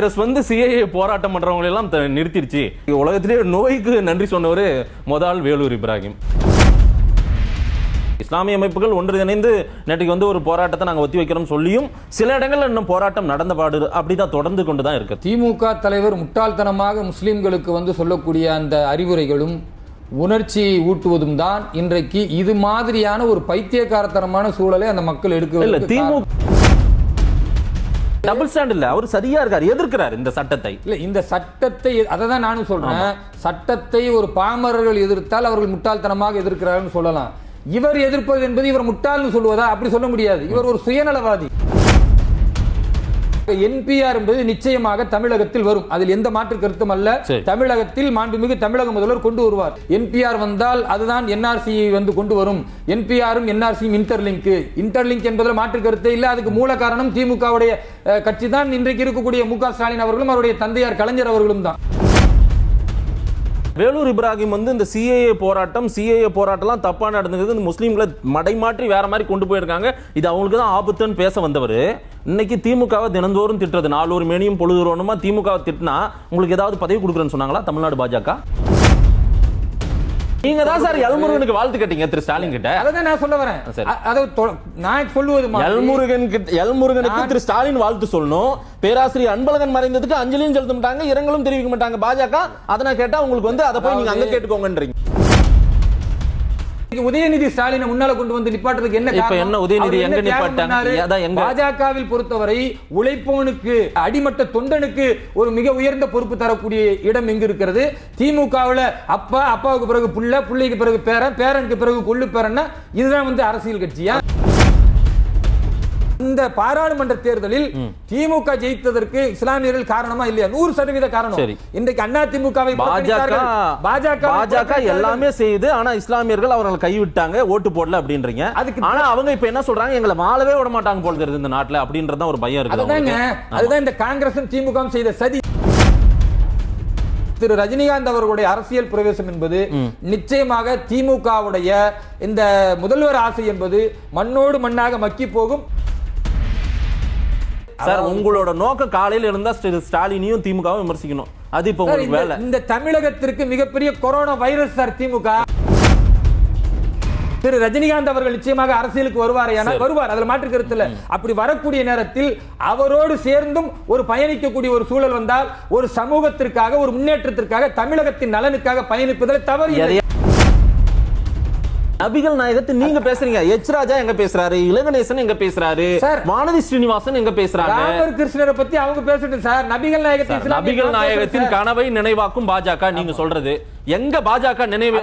Virus வந்து CAA போராட்டம் பண்றவங்க எல்லாம் த- நிறுத்திருச்சு உலகத்திலேயே நோய்க்கு நன்றி சொன்னவர் முதல் வேலூர் இப்ராஹிம் இஸ்லாமிய அமைப்புகள் ஒன்றிணைந்து நேற்றுக்கு வந்து ஒரு போராட்டத்தை நாங்க ஒத்தி வைக்கிறோம் சொல்லியும் சில இடங்கள்ல இன்னும் போராட்டம் நடந்த பாடு அப்படிதான் தொடர்ந்து கொண்டு தான் இருக்கு திமுக தலைவர் முட்டாள்தனமாக முஸ்லிம்களுக்கு வந்து சொல்லக்கூடிய அந்த அறிவுரைகளும் உணர்ச்சி ஊட்டுவதும் தான் இன்றைக்கு இது மாதிரியான ஒரு பைத்தியக்காரத்தனமான சூழலை அந்த மக்கள் இல்ல எடுக்க திமுக டபுள் ஸ்டாண்ட் இல்ல அவர் சரியா இருக்காரு எதிர்க்கிறார் இந்த சட்டத்தை இல்ல இந்த சட்டத்தை அதை தான் நானும் சொல்றேன் சட்டத்தை ஒரு பாமரர்கள் எதிர்த்தால் அவர்கள் முட்டாள்தனமாக எதிர்க்கிறார்கள் சொல்லலாம் இவர் எதிர்ப்பது என்பது இவர் முட்டாள்னு சொல்லுவதா அப்படி சொல்ல முடியாது இவர் ஒரு சுயநலவாதி என்பிஆர் என்பது நிச்சயமாக தமிழகத்தில் வரும் அதில் எந்த மாற்று கருத்தும் அல்ல சரி. தமிழகத்தில் மாண்புமிகு தமிழக முதல்வர் கொண்டு வருவார் என்பிஆர் வந்தால் அதுதான் என்ஆர்சி வந்து கொண்டு வரும் என்பிஆரும் என்ஆர்சியும் இன்டர்லிங்க் இன்டர்லிங்க் என்பதில் மாற்று கருத்தே இல்ல அதுக்கு மூல காரணம் திமுகவுடைய கட்சி தான் இன்றைக்கு இருக்கக்கூடிய மு க ஸ்டாலின் அவர்களும் அவருடைய தந்தையார் கலைஞர் அவர்களும் தான் வேலூர் இப்ராஹிம் வந்து இந்த சிஏஏ போராட்டம் சிஏஏ போராட்டம்லாம் தப்பா நடந்தது இந்த முஸ்லீம்களை மடைமாற்றி வேற மாதிரி கொண்டு போயிருக்காங்க இது அவங்களுக்கு தான் ஆபத்துன்னு பேச வந்தவர் இன்னைக்கு திமுகவை தினந்தோறும் திட்டுறது நாலு மேனியும் பொழுதுறோனுமா திமுகவை திட்டினா உங்களுக்கு ஏதாவது பதவி கொடுக்குறேன்னு சொன்னாங்களா தமிழ்நாடு பாஜக நீங்க தான் சார் எல்முருகனுக்கு வாழ்த்து கேட்டீங்க திரு ஸ்டாலின் கிட்ட அதை தான் நான் சொல்ல வரேன் சரி. அ- அதை தொ- நான் சொல்லுவது மாதிரி- எல்முருகன் கிட்ட எல்முருகனுக்கு நான்- திரு ஸ்டாலின் வாழ்த்து சொல்லணும் பேராசிரியர் அன்பழகன் மறைந்ததுக்கு அஞ்சலியும் செலுத்த மாட்டாங்க இரங்கலும் தெரிவிக்க மாட்டாங்க பாஜக அதை நான் கேட்டா உங்களுக்கு வந்து அதை போய் நீங்க அங்க அதாவது- கேட்டுக்கோங்கன்றீங்க இன்னைக்கு உதயநிதி ஸ்டாலினை முன்னால கொண்டு வந்து நிப்பாட்டுறதுக்கு என்ன இப்ப காரணம்? என்ன உதயநிதி அவர் எங்க என்ன தியாகம் நிப்பாட்டாங்க? பண்ணாரு? அதான் எங்க? பாஜகவில் பொறுத்தவரை உழைப்பவனுக்கு அடிமட்ட தொண்டனுக்கு ஒரு மிக உயர்ந்த பொறுப்பு தரக்கூடிய இடம் எங்க இருக்கிறது திமுகவுல அப்பா அப்பாவுக்கு பிறகு புள்ள புள்ளைக்கு பிறகு பேரன் பேரனுக்கு பிறகு கொள்ளு பேரன்னா இதுதான் வந்து அரசியல் கட்சியா இந்த பாராளுமன்ற தேர்தலில் திமுக ஜெயித்ததற்கு இஸ்லாமியர்கள் காரணமா இல்லையா நூறு சதவீத காரணம் சரி. இன்றைக்கு அண்ணா திமுகவை பாஜக பாஜக பாஜக எல்லாமே செய்யுது ஆனா இஸ்லாமியர்கள் அவர்களை கைவிட்டாங்க ஓட்டு போடல அப்படின்றீங்க அதுக்கு- ஆனா அவங்க இப்ப என்ன சொல்றாங்க எங்களை வாழவே விட மாட்டாங்க போல தெரியுது இந்த நாட்டுல அப்படின்றத ஒரு பயம் இருக்குது அதுதாங்க அவங்களுக்கு. அதுதான் இந்த காங்கிரசும் திமுகவும் செய்த சதி திரு ரஜினிகாந்த் அவர்களுடைய அரசியல் பிரவேசம் என்பது நிச்சயமாக திமுகவுடைய இந்த முதல்வர் ஆசை என்பது மண்ணோடு மண்ணாக மக்கி போகும் சார் உங்களோட நோக்கம் காலையில இருந்தா ஸ்டி- ஸ்டாலினையும் திமுகவும் விமர்சிக்கணும் அது இப்ப சார், உங்களுக்கு இந்த- வேலை இந்த தமிழகத்திற்கு மிகப்பெரிய corona virus sir DMK Thiru Rajinikanth அவர்கள் நிச்சயமாக அரசியலுக்கு வருவார் என வருவார் அதுல மாற்று கருத்து இல்ல அப்படி வரக்கூடிய நேரத்தில் அவரோடு சேர்ந்தும் ஒரு பயணிக்கக்கூடிய ஒரு சூழல் வந்தால் ஒரு சமூகத்திற்காக ஒரு முன்னேற்றத்திற்காக தமிழகத்தின் நலனுக்காக பயணிப்பதில் தவறு இல்லை. எதையா- நபிகள் நாயகத்தை நீங்க பேசுறீங்க எச் ராஜா எங்க பேசுறாரு இளங்கணேசன் எங்க பேசுறாரு சார். வானதி ஸ்ரீனிவாசன் எங்க பேசுறாங்க ராமர் கிருஷ்ணரை பத்தி அவங்க பேசட்டும் சார் நபிகள் நாயகத்தின் சார், இஸ்லாமிய நபிகள் நான் நாயகத்தின் பேசுறேன் சார். கனவை நினைவாக்கும் பாஜக நீங்க சொல்றது எங்க பாஜக நினைவு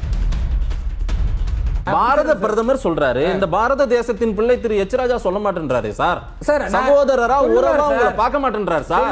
பாரத பிரதமர் சொல்றாரு இந்த பாரத தேசத்தின் பிள்ளை திரு எச் ராஜா சொல்ல மாட்டேன்றாரு சார் சார், நான் சகோதரரா சொல்லுவார் உறவா சார். உங்களை பார்க்க மாட்டேன்றாரு sir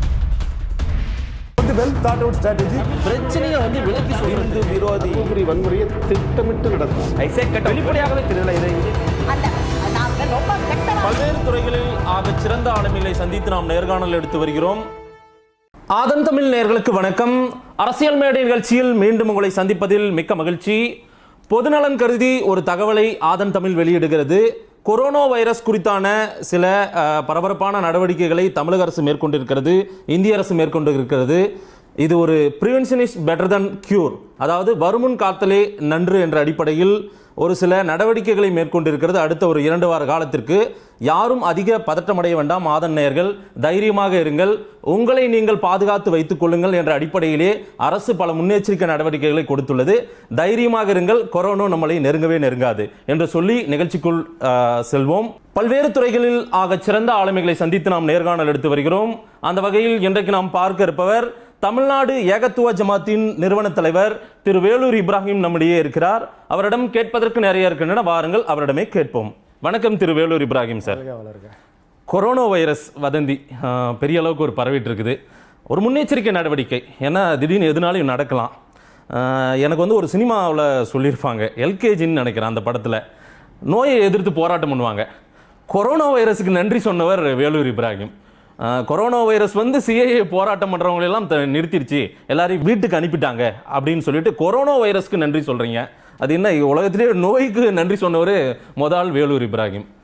well thought out strategy பிரச்சனையை வந்து விலக்கி சொல்றது விரோதி தூத்துக்குடி வன்முறையை திட்டமிட்டு நடக்கும் வெளிப்படையாகவே தெரியல இதை அந்த நாங்க ரொம்ப கெட்டவா பல்வேறு துறைகளில் ஆக சிறந்த ஆளுமைகளை சந்தித்து நாம் நேர்காணல் எடுத்து வருகிறோம் ஆதன் தமிழ் நேர்களுக்கு வணக்கம் அரசியல் மேடை நிகழ்ச்சியில் மீண்டும் உங்களை சந்திப்பதில் மிக்க மகிழ்ச்சி பொதுநலன் கருதி ஒரு தகவலை ஆதன் தமிழ் வெளியிடுகிறது கொரோனா வைரஸ் குறித்தான சில அஹ், பரபரப்பான நடவடிக்கைகளை தமிழக அரசு மேற்கொண்டிருக்கிறது இந்திய அரசு மேற்கொண்டிருக்கிறது இது ஒரு prevention is better than cure அதாவது வருமுன் காத்தலே நன்று என்ற அடிப்படையில் ஒரு சில நடவடிக்கைகளை மேற்கொண்டிருக்கிறது அடுத்த ஒரு இரண்டு வார காலத்திற்கு யாரும் அதிக பதட்டமடைய வேண்டாம் ஆதன் நேயர்கள் தைரியமாக இருங்கள் உங்களை நீங்கள் பாதுகாத்து வைத்துக் கொள்ளுங்கள் என்ற அடிப்படையிலே அரசு பல முன்னெச்சரிக்கை நடவடிக்கைகளை கொடுத்துள்ளது தைரியமாக இருங்கள் கொரோனா நம்மளை நெருங்கவே நெருங்காது என்று சொல்லி நிகழ்ச்சிக்குள் ஆஹ், செல்வோம் பல்வேறு துறைகளில் ஆக சிறந்த ஆளுமைகளை சந்தித்து நாம் நேர்காணல் எடுத்து வருகிறோம் அந்த வகையில் இன்றைக்கு நாம் பார்க்க இருப்பவர் தமிழ்நாடு ஏகத்துவ ஜமாத்தின் நிறுவன தலைவர் திரு வேலூர் இப்ராஹிம் நம்மிடையே இருக்கிறார் அவரிடம் கேட்பதற்கு நிறைய இருக்கின்றன வாருங்கள் அவரிடமே கேட்போம் வணக்கம் Thiru Vellore Ibrahim sir corona virus வதந்தி ஆஹ், பெரிய அளவுக்கு ஒரு பரவிட்டு இருக்குது ஒரு முன்னெச்சரிக்கை நடவடிக்கை ஏன்னா திடீர்னு எதுனாலும் நடக்கலாம் ஆஹ், எனக்கு வந்து ஒரு சினிமாவில் சொல்லியிருப்பாங்க எல்கேஜின்னு நினைக்கிறேன் அந்த படத்தில் நோயை எதிர்த்து போராட்டம் பண்ணுவாங்க கொரோனா வைரஸுக்கு நன்றி சொன்னவர் வேலூர் இப்ராஹிம் ஆஹ், கொரோனா வைரஸ் வந்து சிஏஏ போராட்டம் பண்றவங்க எல்லாம் த- நிறுத்திடுச்சு எல்லாரையும் வீட்டுக்கு அனுப்பிட்டாங்க அப்படின்னு சொல்லிட்டு கொரோனா வைரஸ்க்கு நன்றி சொல்றீங்க அது என்ன உலகத்திலேயே நோய்க்கு நன்றி சொன்னவர் முதல் வேலூர் இப்ராஹிம்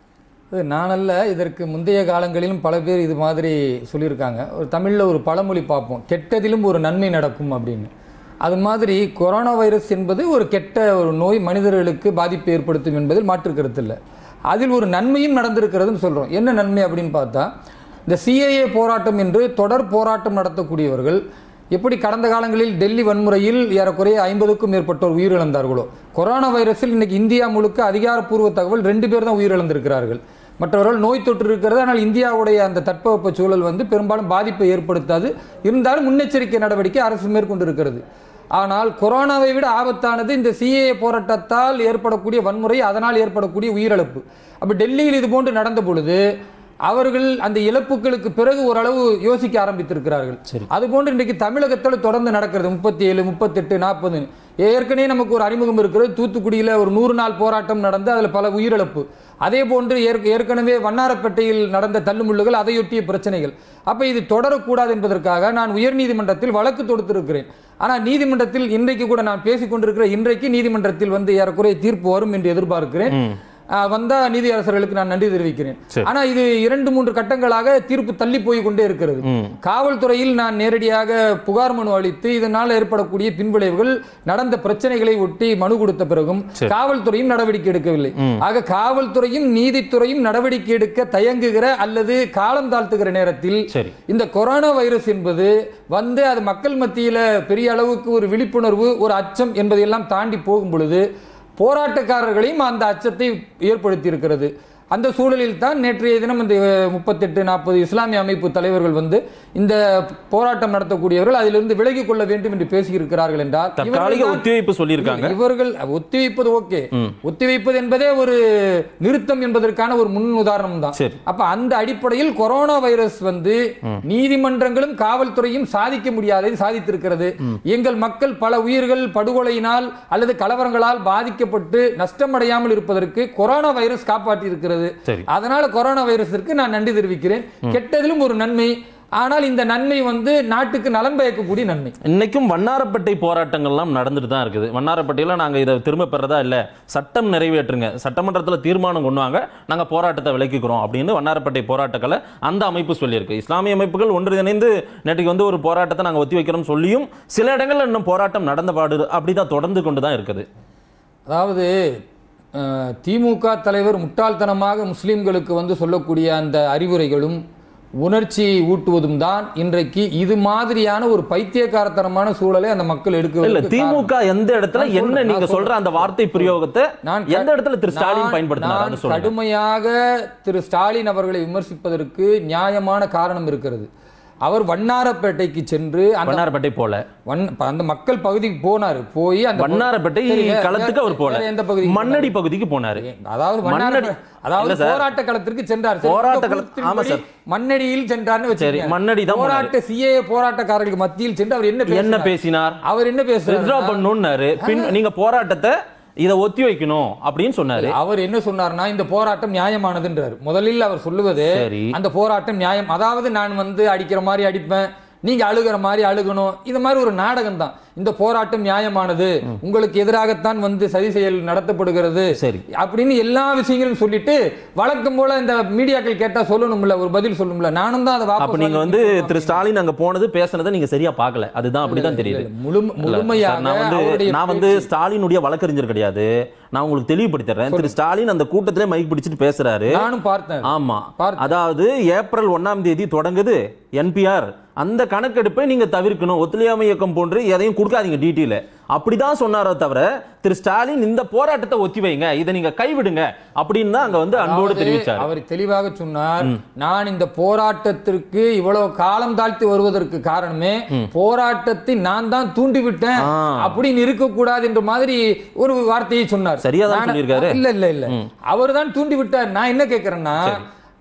இது நானல்ல இதற்கு முந்தைய காலங்களிலும் பல பேர் இது மாதிரி சொல்லியிருக்காங்க ஒரு தமிழில் ஒரு பழமொழி பார்ப்போம் கெட்டதிலும் ஒரு நன்மை நடக்கும் அப்படின்னு அது மாதிரி கொரோனா வைரஸ் என்பது ஒரு கெட்ட ஒரு நோய் மனிதர்களுக்கு பாதிப்பு ஏற்படுத்தும் என்பதில் மாற்று கருத்து இல்லை அதில் ஒரு நன்மையும் நடந்திருக்கிறதுன்னு சொல்கிறோம் என்ன நன்மை அப்படின்னு பார்த்தா இந்த சிஏஏ போராட்டம் என்று தொடர் போராட்டம் நடத்தக்கூடியவர்கள் எப்படி கடந்த காலங்களில் டெல்லி வன்முறையில் ஏறக்குறைய ஐம்பதுக்கும் மேற்பட்டோர் உயிரிழந்தார்களோ கொரோனா வைரஸில் இன்னைக்கு இந்தியா முழுக்க அதிகாரப்பூர்வ தகவல் ரெண்டு பேர் தான் உயிரிழந்திருக்கிறார்கள் மற்றவர்கள் நோய் தொற்று இருக்கிறது ஆனால் இந்தியாவுடைய அந்த தட்பவெப்ப சூழல் வந்து பெரும்பாலும் பாதிப்பை ஏற்படுத்தாது இருந்தாலும் முன்னெச்சரிக்கை நடவடிக்கை அரசு மேற்கொண்டு இருக்கிறது ஆனால் கொரோனாவை விட ஆபத்தானது இந்த சிஏ போராட்டத்தால் ஏற்படக்கூடிய வன்முறை அதனால் ஏற்படக்கூடிய உயிரிழப்பு அப்ப டெல்லியில் இது போன்று நடந்த பொழுது அவர்கள் அந்த இழப்புகளுக்கு பிறகு ஓரளவு யோசிக்க ஆரம்பித்திருக்கிறார்கள் சரி. அது போன்று இன்றைக்கு தமிழகத்தில் தொடர்ந்து நடக்கிறது முப்பத்தி ஏழு முப்பத்தெட்டு நாற்பது ஏற்கனவே நமக்கு ஒரு அறிமுகம் இருக்கிறது தூத்துக்குடியில் ஒரு நூறு நாள் போராட்டம் நடந்து அதில் பல உயிரிழப்பு அதே போன்று ஏற்க- ஏற்கனவே வண்ணாரப்பேட்டையில் நடந்த தள்ளுமுள்ளுகள் அதையொட்டிய பிரச்சனைகள் அப்ப இது தொடரக்கூடாது என்பதற்காக நான் உயர்நீதிமன்றத்தில் வழக்கு தொடுத்திருக்கிறேன் ஆனால் நீதிமன்றத்தில் இன்றைக்கு கூட நான் பேசிக் கொண்டிருக்கிற இன்றைக்கு நீதிமன்றத்தில் வந்து ஏறக்குறைய தீர்ப்பு வரும் என்று எதிர்பார்க்கிறேன் ஆஹ் வந்தா நீதியரசர்களுக்கு நான் நன்றி தெரிவிக்கிறேன் சரி. ஆனா இது இரண்டு மூன்று கட்டங்களாக தீர்ப்பு தள்ளி போய் கொண்டே இருக்கிறது ம். காவல்துறையில் நான் நேரடியாக புகார் மனு அளித்து இதனால் ஏற்படக்கூடிய பின்விளைவுகள் நடந்த பிரச்சனைகளை ஒட்டி மனு கொடுத்த பிறகும் சரி. காவல்துறையும் நடவடிக்கை எடுக்கவில்லை ஆக காவல்துறையும் நீதித்துறையும் நடவடிக்கை எடுக்க தயங்குகிற அல்லது காலம் தாழ்த்துகிற நேரத்தில் சரி. இந்த கொரோனா வைரஸ் என்பது வந்து அது மக்கள் மத்தியில பெரிய அளவுக்கு ஒரு விழிப்புணர்வு ஒரு அச்சம் என்பதையெல்லாம் தாண்டி போகும் பொழுது போராட்டக்காரர்களையும் அந்த அச்சத்தை ஏற்படுத்தி இருக்கிறது அந்த சூழலில் தான் நேற்றைய தினம் இந்த முப்பத்தெட்டு நாற்பது இஸ்லாமிய அமைப்பு தலைவர்கள் வந்து இந்த போராட்டம் நடத்தக்கூடியவர்கள் அதிலிருந்து விலகிக் கொள்ள வேண்டும் என்று பேசியிருக்கிறார்கள் என்றால் தற்காலிக இவர்கள்தான் ஒத்திவைப்பு சொல்லியிருக்காங்க இவர்கள் ஒத்திவைப்பது ஓகே ஒத்திவைப்பது என்பதே ஒரு நிறுத்தம் என்பதற்கான ஒரு முன் உதாரணம் தான் சரி. அப்ப அந்த அடிப்படையில் கொரோனா வைரஸ் வந்து நீதிமன்றங்களும் காவல்துறையும் சாதிக்க முடியாததை சாதித்திருக்கிறது எங்கள் மக்கள் பல உயிர்கள் படுகொலையினால் அல்லது கலவரங்களால் பாதிக்கப்பட்டு நஷ்டமடையாமல் இருப்பதற்கு கொரோனா வைரஸ் காப்பாற்றி இருக்கிறது சரி. அதனால கொரோனா வைரஸிற்கு நான் நன்றி தெரிவிக்கிறேன் கெட்டதிலும் ஒரு நன்மை ஆனால் இந்த நன்மை வந்து நாட்டுக்கு நலம் பயக்கக்கூடிய நன்மை இன்னைக்கும் வண்ணாரப்பேட்டை போராட்டங்கள்லாம் நடந்துட்டு தான் இருக்குது வண்ணாரப்பேட்டையில் நாங்கள் இதை திரும்ப பெறதா இல்லை சட்டம் நிறைவேற்றுங்க சட்டமன்றத்தில் தீர்மானம் கொண்டு வாங்க நாங்கள் போராட்டத்தை விலக்கிக்கிறோம் அப்படின்னு வண்ணாரப்பேட்டை போராட்டங்களை அந்த அமைப்பு சொல்லியிருக்கு இஸ்லாமிய அமைப்புகள் ஒன்றிணைந்து நேற்றுக்கு வந்து ஒரு போராட்டத்தை நாங்கள் ஒத்தி வைக்கிறோம் சொல்லியும் சில இடங்கள்ல இன்னும் போராட்டம் நடந்த பாடு அப்படி தான் தொடர்ந்து கொண்டு தான் இருக்குது அதாவது அஹ், திமுக தலைவர் முட்டாள்தனமாக முஸ்லிம்களுக்கு வந்து சொல்லக்கூடிய அந்த அறிவுரைகளும் உணர்ச்சி ஊட்டுவதும் தான் இன்றைக்கு இது மாதிரியான ஒரு பைத்தியக்காரத்தனமான சூழலை அந்த மக்கள் எடுக்க இல்ல திமுக எந்த இடத்துல நான் என்ன சொல்றேன், நீங்க நான் சொல்ற அந்த வார்த்தை பிரயோகத்தை நான் எந்த இடத்துல திரு ஸ்டாலின் நான்- பயன்படுத்தினார் நான் அதை சொல்லுங்க கடுமையாக திரு ஸ்டாலின் அவர்களை விமர்சிப்பதற்கு நியாயமான காரணம் இருக்கிறது அவர் வண்ணாரப்பேட்டைக்கு சென்று அந்த வண்ணாரப்பேட்டை போல வண்ண- அந்த மக்கள் பகுதிக்கு போனாரு போய் அந்த வண்ணாரப்பேட்டை சரி, வேற- களத்துக்கு அவர் போல வேற எந்த பகுதிக்கு மண்ணடி பகுதிக்கு போனாரு அதாவது மண்ணடி- மண்ணடி அதாவது இல்ல சார். போராட்ட களத்திற்கு சென்றார் சரி, போராட்ட உங்க கள- கூற்றின்படி ஆமா சார். மண்ணடியில் சென்றார்னு வச்சுக்கோங்க. மண்ணடி தான் போராட்ட சிஏ போராட்டக்காரர்களுக்கு மத்தியில் சென்று அவர் என்ன என்ன பேசினார்? பேசினார் அவர் என்ன வித்ட்ரா பேசுறாரு பண்ணுன்னாரு பின் நீங்க போராட்டத்தை இத ஒத்தி வைக்கணும் அப்படின்னு சொன்னாரு அவர் என்ன சொன்னார்னா இந்த போராட்டம் நியாயமானதுன்றார் முதலில் அவர் சொல்லுவது சரி. அந்த போராட்டம் நியாயம் அதாவது நான் வந்து அடிக்கிற மாதிரி அடிப்பேன் நீங்க அழுகிற மாதிரி அழுகணும் இந்த மாதிரி ஒரு நாடகம் தான் இந்த போராட்டம் நியாயமானது உங்களுக்கு எதிராகத்தான் வந்து சதி செயல் நடத்தப்படுகிறது சரி. அப்படின்னு எல்லா விஷயங்களும் சொல்லிட்டு வழக்கம் போல இந்த மீடியாக்கள் கேட்டா சொல்லணும்ல ஒரு பதில் சொல்லணும்ல நானும் தான் அதை வாபஸ் அப்ப நீங்க வந்து வாங்கிட்டு திரு ஸ்டாலின் அங்க போனது பேசுனதை நீங்க சரியா பார்க்கல அதுதான் அப்படிதான் தெரியுது இல்ல, முழு- இல்ல, முழுமையாக சார், நான் வந்து அவருடைய நான் வந்து பேச்சு- ஸ்டாலினுடைய வழக்கறிஞர் கிடையாது நான் உங்களுக்கு தெளிவுபடுத்திடுறேன் திரு ஸ்டாலின் அந்த கூட்டத்திலே மைக் பிடிச்சிட்டு பேசுறாரு நானும் பார்த்தேன் ஆமா பார்த்தேன். அதாவது ஏப்ரல் ஒண்ணாம் தேதி தொடங்குது என்பிஆர் அந்த கணக்கெடுப்பை நீங்க தவிர்க்கணும் ஒத்துழையாமை இயக்கம் போன்று எதையும் கொடுக்காதீங்க டீட்டெயில் அப்படிதான் சொன்னாரோ தவிர திரு ஸ்டாலின் இந்த போராட்டத்தை ஒத்தி வைங்க இதை நீங்க கைவிடுங்க அப்படின்னு தான் அங்க வந்து அன்போடு அதாவது தெரிவிச்சார் அவர் தெளிவாக சொன்னார் நான் இந்த போராட்டத்திற்கு இவ்வளவு காலம் தாழ்த்தி வருவதற்கு காரணமே போராட்டத்தை நான் தான் தூண்டிவிட்டேன் ஆ. அப்படின்னு இருக்கக்கூடாது என்ற மாதிரி ஒரு வார்த்தையை சொன்னார் சரியா தான் நான்- சொல்லியிருக்காரு. இல்ல இல்ல இல்ல அவர் தான் தூண்டி விட்டார் நான் என்ன கேட்கிறேன்னா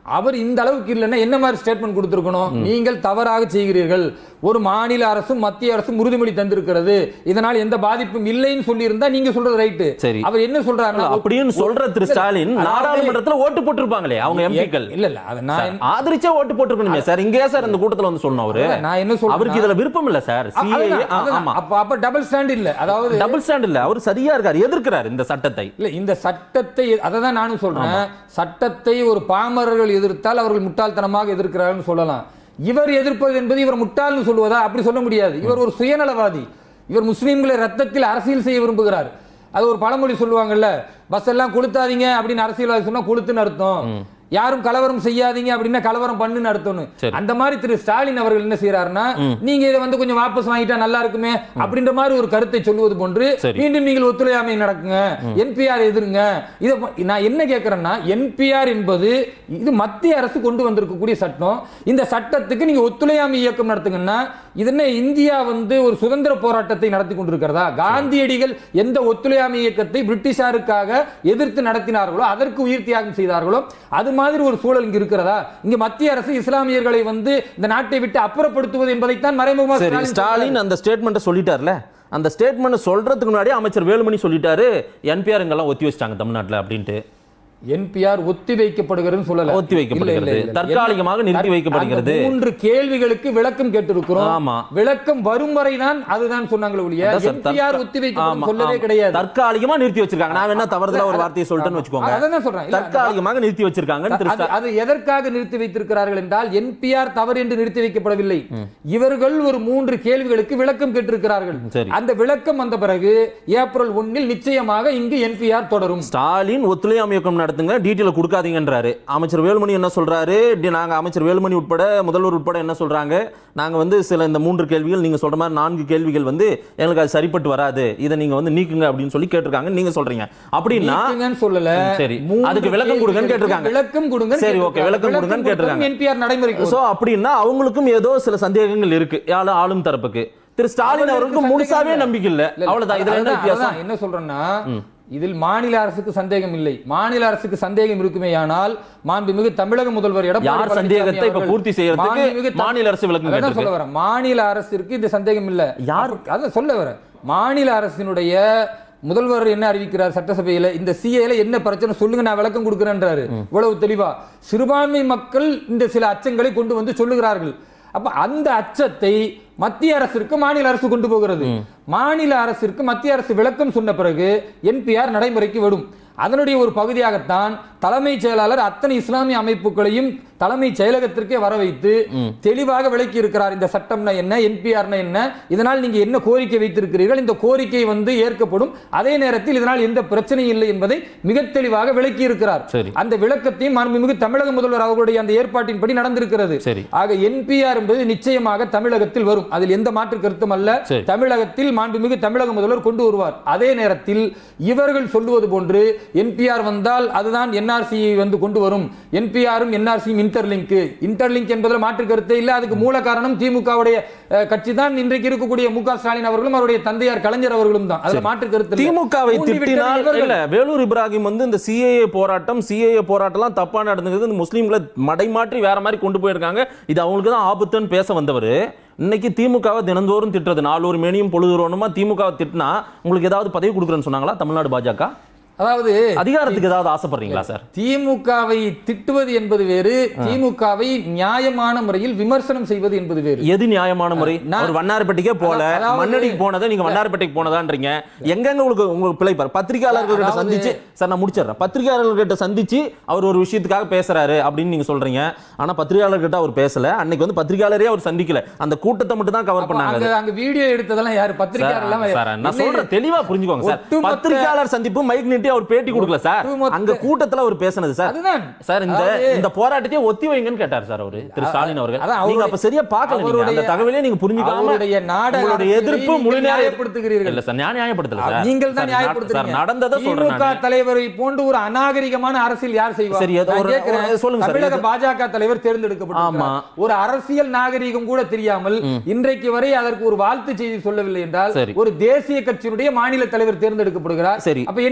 அவர் இந்த அளவுக்கு இல்லைன்னா என்ன மாதிரி ஸ்டேட்மெண்ட் கொடுத்திருக்கணும் நீங்கள் தவறாக செய்கிறீர்கள் ஒரு மாநில அரசும் மத்திய அரசும் உறுதிமொழி தந்திருக்கிறது இதனால் எந்த பாதிப்பும் இல்லைன்னு சொல்லியிருந்தா நீங்க சொல்றது ரைட்டு சரி. அவர் என்ன சொல்றாருன்னா அப்படின்னு சொல்ற திரு ஸ்டாலின் அதாவது- நாடாளுமன்றத்துல ஓட்டு போட்டிருப்பாங்களே அவங்க எம்பிக்கள் இல்ல இல்ல அது நான் என்ன- ஆதரிச்சே ஓட்டு போட்டிருக்கணுமே சார் இங்கேயே சார் இந்த கூட்டத்துல வந்து சொன்னோம் அவரு நான் என்ன சொல்றேன்னா- அவருக்கு இதுல விருப்பம் இல்ல சார் அ- சிஏ அதுதான், அதுதான். ஆமா அப்ப அப்ப டபுள் ஸ்டாண்ட் இல்ல அதாவது டபுள் ஸ்டாண்ட் இல்ல அவர் சரியா இருக்காரு எதிர்க்கிறார் இந்த சட்டத்தை இல்ல இந்த சட்டத்தை அதை தான் நானும் சொல்றேன் சட்டத்தை ஒரு பாமரர்கள் எதிர்த்தால் அவர்கள் முட்டாள்தனமாக எதிர்க்கிறார்கள் சொல்லலாம் இவர் எதிர்ப்பது என்பது இவர் முட்டாள்னு சொல்லுவதா அப்படி சொல்ல முடியாது இவர் ஒரு சுயநலவாதி இவர் முஸ்லிம்களை ரத்தத்தில் அரசியல் செய்ய விரும்புகிறார் அது ஒரு பழமொழி சொல்லுவாங்கல்ல பஸ் எல்லாம் கொளுத்தாதீங்க அப்படின்னு அரசியல்வாதி சொன்னா கொளுத்துன்னு அர்த்தம் யாரும் கலவரம் செய்யாதீங்க அப்படின்னா கலவரம் பண்ணுன்னு அர்த்தம்னு சரி. அந்த மாதிரி திரு ஸ்டாலின் அவர்கள் என்ன செய்யறாருன்னா நீங்க இதை வந்து கொஞ்சம் வாபஸ் வாங்கிட்டா நல்லா இருக்குமே அப்படின்ற மாதிரி ஒரு கருத்தை சொல்லுவது போன்று சரி. மீண்டும் நீங்கள் ஒத்துழையாமை நடக்குங்க என்பிஆர் எதிருங்க இத ப- நான் என்ன கேட்கறேன்னா என்பிஆர் என்பது இது மத்திய அரசு கொண்டு வந்திருக்கக்கூடிய சட்டம் இந்த சட்டத்துக்கு நீங்க ஒத்துழையாமை இயக்கம் நடத்துங்கன்னா இது என்ன இந்தியா வந்து ஒரு சுதந்திர போராட்டத்தை நடத்தி கொண்டிருக்கிறதா காந்தியடிகள் எந்த ஒத்துழையாமை இயக்கத்தை பிரிட்டிஷாருக்காக எதிர்த்து நடத்தினார்களோ அதற்கு உயிர் தியாகம் செய்தார்களோ அது மாதிரி ஒரு சூழல் இங்க இருக்கிறதா இங்க மத்திய அரசு இஸ்லாமியர்களை வந்து இந்த நாட்டை விட்டு அப்புறப்படுத்துவது என்பதைத்தான் மறைமுகமாக சரி ஸ்டாலின் ஸ்டாலின் அந்த ஸ்டேட்மெண்ட்டை சொல்லிட்டார்ல அந்த ஸ்டேட்மெண்ட் சொல்றதுக்கு முன்னாடி அமைச்சர் வேலுமணி சொல்லிட்டாரு என்பிஆர் இங்கெல்லாம் ஒத்தி வச்சிட்டாங்க தமிழ்நாட்டுல அப்படின்ட்டு என்பிஆர் ஒத்தி வைக்கப்படுகிறதுன்னு சொல்லல ஒத்தி வைக்கப்படுகிறது. இல்ல, இல்ல, இல்ல. தற்காலிகமாக என்ன- நிறுத்தி வைக்கப்படுகிறது. அந்த மூன்று கேள்விகளுக்கு விளக்கம் கேட்டிருக்கிறோம் ஆமா. விளக்கம் வரும் வரை தான் அதுதான் சொன்னாங்களே ஒழிய அதான் சார், என்பிஆர் தற்கா- ஒத்தி ஆமா, வைக்கப்படும் சொல்லவே ஆமா. கிடையாது தற்காலிகமா நிறுத்தி வச்சிருக்காங்க நான் வேணா தவறுதலா ஒரு வார்த்தையை சொல்லிட்டேன்னு வச்சுக்கோங்க அதான் நான் சொல்றேன் இல்ல, தற்காலிகமாக நிறுத்தி வச்சிருக்காங்கன்னு திரு அது- அது எதற்காக நிறுத்தி வைத்திருக்கிறார்கள் என்றால் என்பிஆர் தவறு என்று நிறுத்தி வைக்கப்படவில்லை இவர்கள் ஒரு மூன்று கேள்விகளுக்கு விளக்கம் கேட்டிருக்கிறார்கள் சரி. அந்த விளக்கம் வந்த பிறகு ஏப்ரல் ஒன்னில் நிச்சயமாக இங்கு என்பிஆர் தொடரும் ஸ்டாலின் ஒத்துழையாமை இயக்கம் நடத்துங்க டீட்டெயில் கொடுக்காதீங்கன்றாரு அமைச்சர் வேலுமணி என்ன சொல்றாரு டி- நாங்க அமைச்சர் வேலுமணி உட்பட முதல்வர் உட்பட என்ன சொல்றாங்க நாங்க வந்து சில இந்த மூன்று கேள்விகள் நீங்க சொல்ற மாதிரி நான்கு கேள்விகள் வந்து எங்களுக்கு அது சரிப்பட்டு வராது இதை நீங்க வந்து நீக்குங்க அப்படின்னு சொல்லி கேட்டிருக்காங்க நீங்க சொல்றீங்க அப்படின்னா நீக்குங்கன்னு சொல்லல ம், சரி. மூன்று அதுக்கு விளக்கம் கொடுங்கன்னு கேள்விகளுக்கு கேட்டிருக்காங்க. விளக்கம் கொடுங்க சரி, okay, விளக்கம் கொடுங்கன்னு கேட்டிருக்காங்க. என்பிஆர் நடைமுறைக்கு சோ அப்படின்னா அவங்களுக்கும் ஏதோ சில சந்தேகங்கள் இருக்கு யாழ் ஆளும் தரப்புக்கு திரு ஸ்டாலின் அவர்களுக்கு அவர்களுக்கு முழுசாவே சந்தேகம் இல்ல. நம்பிக்கை இல்ல இல்ல, அவ்வளவுதான் இதுல என்ன அதுதான், வித்தியாசம் அதுதான் என்ன சொல்றேன்னா இதில் மாநில அரசுக்கு சந்தேகம் இல்லை மாநில அரசுக்கு சந்தேகம் இருக்குமேயானால் மாண்புமிகு தமிழக முதல்வர் எடப்பாடி யார் பழனிசாமி சந்தேகத்தை இப்ப அவர்கள் பூர்த்தி செய்யறதுக்கு மாண்புமிகு த- மாநில அரசு விளக்கம் அதான் கேட்டிருக்கு. சொல்ல வரேன் மாநில அரசிற்கு இந்த சந்தேகம் இல்ல யார்? அதான் சொல்ல வரேன் மாநில அரசினுடைய முதல்வர் என்ன அறிவிக்கிறார் சட்டசபையில இந்த சிஏல என்ன பிரச்சனை சொல்லுங்க நான் விளக்கம் கொடுக்கிறேன்றாரு இவ்வளவு தெளிவா சிறுபான்மை மக்கள் இந்த சில அச்சங்களை கொண்டு வந்து சொல்லுகிறார்கள் அப்ப அந்த அச்சத்தை மத்திய அரசிற்கு மாநில அரசு கொண்டு போகிறது மாநில அரசிற்கு மத்திய அரசு விளக்கம் சொன்ன பிறகு என்பிஆர் நடைமுறைக்கு விடும் அதனுடைய ஒரு பகுதியாகத்தான் தலைமைச் செயலாளர் அத்தனை இஸ்லாமிய அமைப்புகளையும் தலைமை செயலகத்திற்கே வர வைத்து தெளிவாக விளக்கி இருக்கிறார் இந்த சட்டம்னா என்ன என்பிஆர்னா என்ன இதனால் நீங்க என்ன கோரிக்கை வைத்திருக்கிறீர்கள் இந்த கோரிக்கை வந்து ஏற்கப்படும் அதே நேரத்தில் இதனால் எந்த பிரச்சனையும் இல்லை என்பதை மிக தெளிவாக விளக்கி இருக்கிறார் சரி. அந்த விளக்கத்தையும் மாண்புமிகு தமிழக முதல்வர் அவர்களுடைய அந்த ஏற்பாட்டின்படி நடந்திருக்கிறது சரி. ஆக என்பிஆர் என்பது நிச்சயமாக தமிழகத்தில் வரும் அதில் எந்த மாற்று கருத்தும் அல்ல சரி. தமிழகத்தில் மாண்புமிகு தமிழக முதல்வர் கொண்டு வருவார் அதே நேரத்தில் இவர்கள் சொல்லுவது போன்று என்பிஆர் வந்தால் அதுதான் என்ஆர்சி வந்து கொண்டு வரும் என்பிஆரும் என்ஆர்சியும் இன்டர்லிங்க் இன்டர்லிங்க் என்பதில் மாற்று கருத்தே இல்ல அதுக்கு மூல காரணம் திமுகவுடைய கட்சி தான் இன்றைக்கு இருக்கக்கூடிய மு க ஸ்டாலின் அவர்களும் அவருடைய தந்தையார் கலைஞர் அவர்களும் தான் அதுல மாற்று கருத்து இல்ல. திமுகவை தூண்டி விட்டது திட்டினால் இவர்கள். இல்ல வேலூர் இப்ராஹிம் வந்து இந்த சிஏஏ போராட்டம் சிஏஏ போராட்டம்லாம் தப்பா நடந்தது இந்த முஸ்லீம்களை மடைமாற்றி வேற மாதிரி கொண்டு போயிருக்காங்க இது அவங்களுக்கு தான் ஆபத்துன்னு பேச வந்தவர் இன்னைக்கு திமுகவை தினந்தோறும் திட்டுறது நாலூர் மேனியும் பொழுதுரோணுமா திமுகவை திட்டினா உங்களுக்கு ஏதாவது பதவி கொடுக்குறேன்னு சொன்னாங்களா தமிழ்நாடு பாஜக அதாவது அதிகாரத்துக்கு ஏதாவது ஆசைப்படுறீங்களா சார் திமுகவை திட்டுவது என்பது வேறு திமுகவை நியாயமான முறையில் விமர்சனம் செய்வது என்பது வேறு எது நியாயமான முறை நான்- ஒரு வண்ணாரப்பேட்டைக்கே போல அதாவது- மண்ணடிக்கு போனதை நீங்க வண்ணாரப்பேட்டைக்கு போனதான்றீங்க எங்கெங்க உங்களுக்கு உங்களுக்கு பிழை பாரு பத்திரிகையாளர்கள்கிட்ட அதாவது- சந்திச்சு சார் நான் முடிச்சிடுறேன் பத்திரிகையாளர்கிட்ட சந்திச்சு அவர் ஒரு விஷயத்துக்காக பேசுறாரு அப்படின்னு நீங்க சொல்றீங்க ஆனா பத்திரிகையாளர்கிட்ட அவர் பேசல அன்னைக்கு வந்து பத்திரிகையாளரே அவர் சந்திக்கல அந்த கூட்டத்தை மட்டும் தான் கவர் அப்ப பண்ணாங்க அங்க அங்க வீடியோ எடுத்ததெல்லாம் யாரு பத்திரிகையாளர் எல்லாம் சார், நான் என்ன சொல்றேன் தெளிவா புரிஞ்சுக்கோங்க சார் ஒட்டுமொத்த- பத்திரிகையாளர் சந்திப்பு மைக் நீட்டி அவர் பேட்டி கொடுக்கல சார் ஒட்டுமொத்த- அங்க கூட்டத்துல அவர் பேசுனது சார் அதுதான். சார் இந்த அதாவது- இந்த போராட்டத்தையே ஒத்தி வைங்கன்னு கேட்டார் சார் அவரு திரு ஸ்டாலின் அவர்கள் அதான் நீங்க அவருடைய- அப்ப சரியா பார்க்கல நீங்க அந்த அவருடைய- தகவலே நீங்க புரிஞ்சுக்காம அவருடைய நாடக உங்களுடைய அரசியலை எதிர்ப்பு நீங்கள் முழு நேரம் நியாயப்படுத்துகிறீர்கள். இல்ல சார் நான் நியாயப்படுத்தல சார் நீங்கள் தான் சார், நட- நியாயப்படுத்துறீங்க சார் நடந்ததை சொல்றேன் திமுக நானு. தலைவரை போன்று ஒரு அநாகரிகமான அரசியல் யார் செய்வார் சரி, அது நான் ஒரு- கேட்கிறேன். ஒரு- சொல்லுங்க சார், தமிழக எது? பாஜக தலைவர் தேர்ந்தெடுக்கப்பட்டிருக்கிறார் ஆமா. ஒரு அரசியல் நாகரிகம் கூட தெரியாமல் இன்றைக்கு வரை அதற்கு ஒரு வாழ்த்து செய்தி சொல்லவில்லை என்றால் சரி. ஒரு தேசிய கட்சியினுடைய மாநில தலைவர் தேர்ந்தெடுக்கப்படுகிறார் சரி. அப்ப என்ன அரசியல்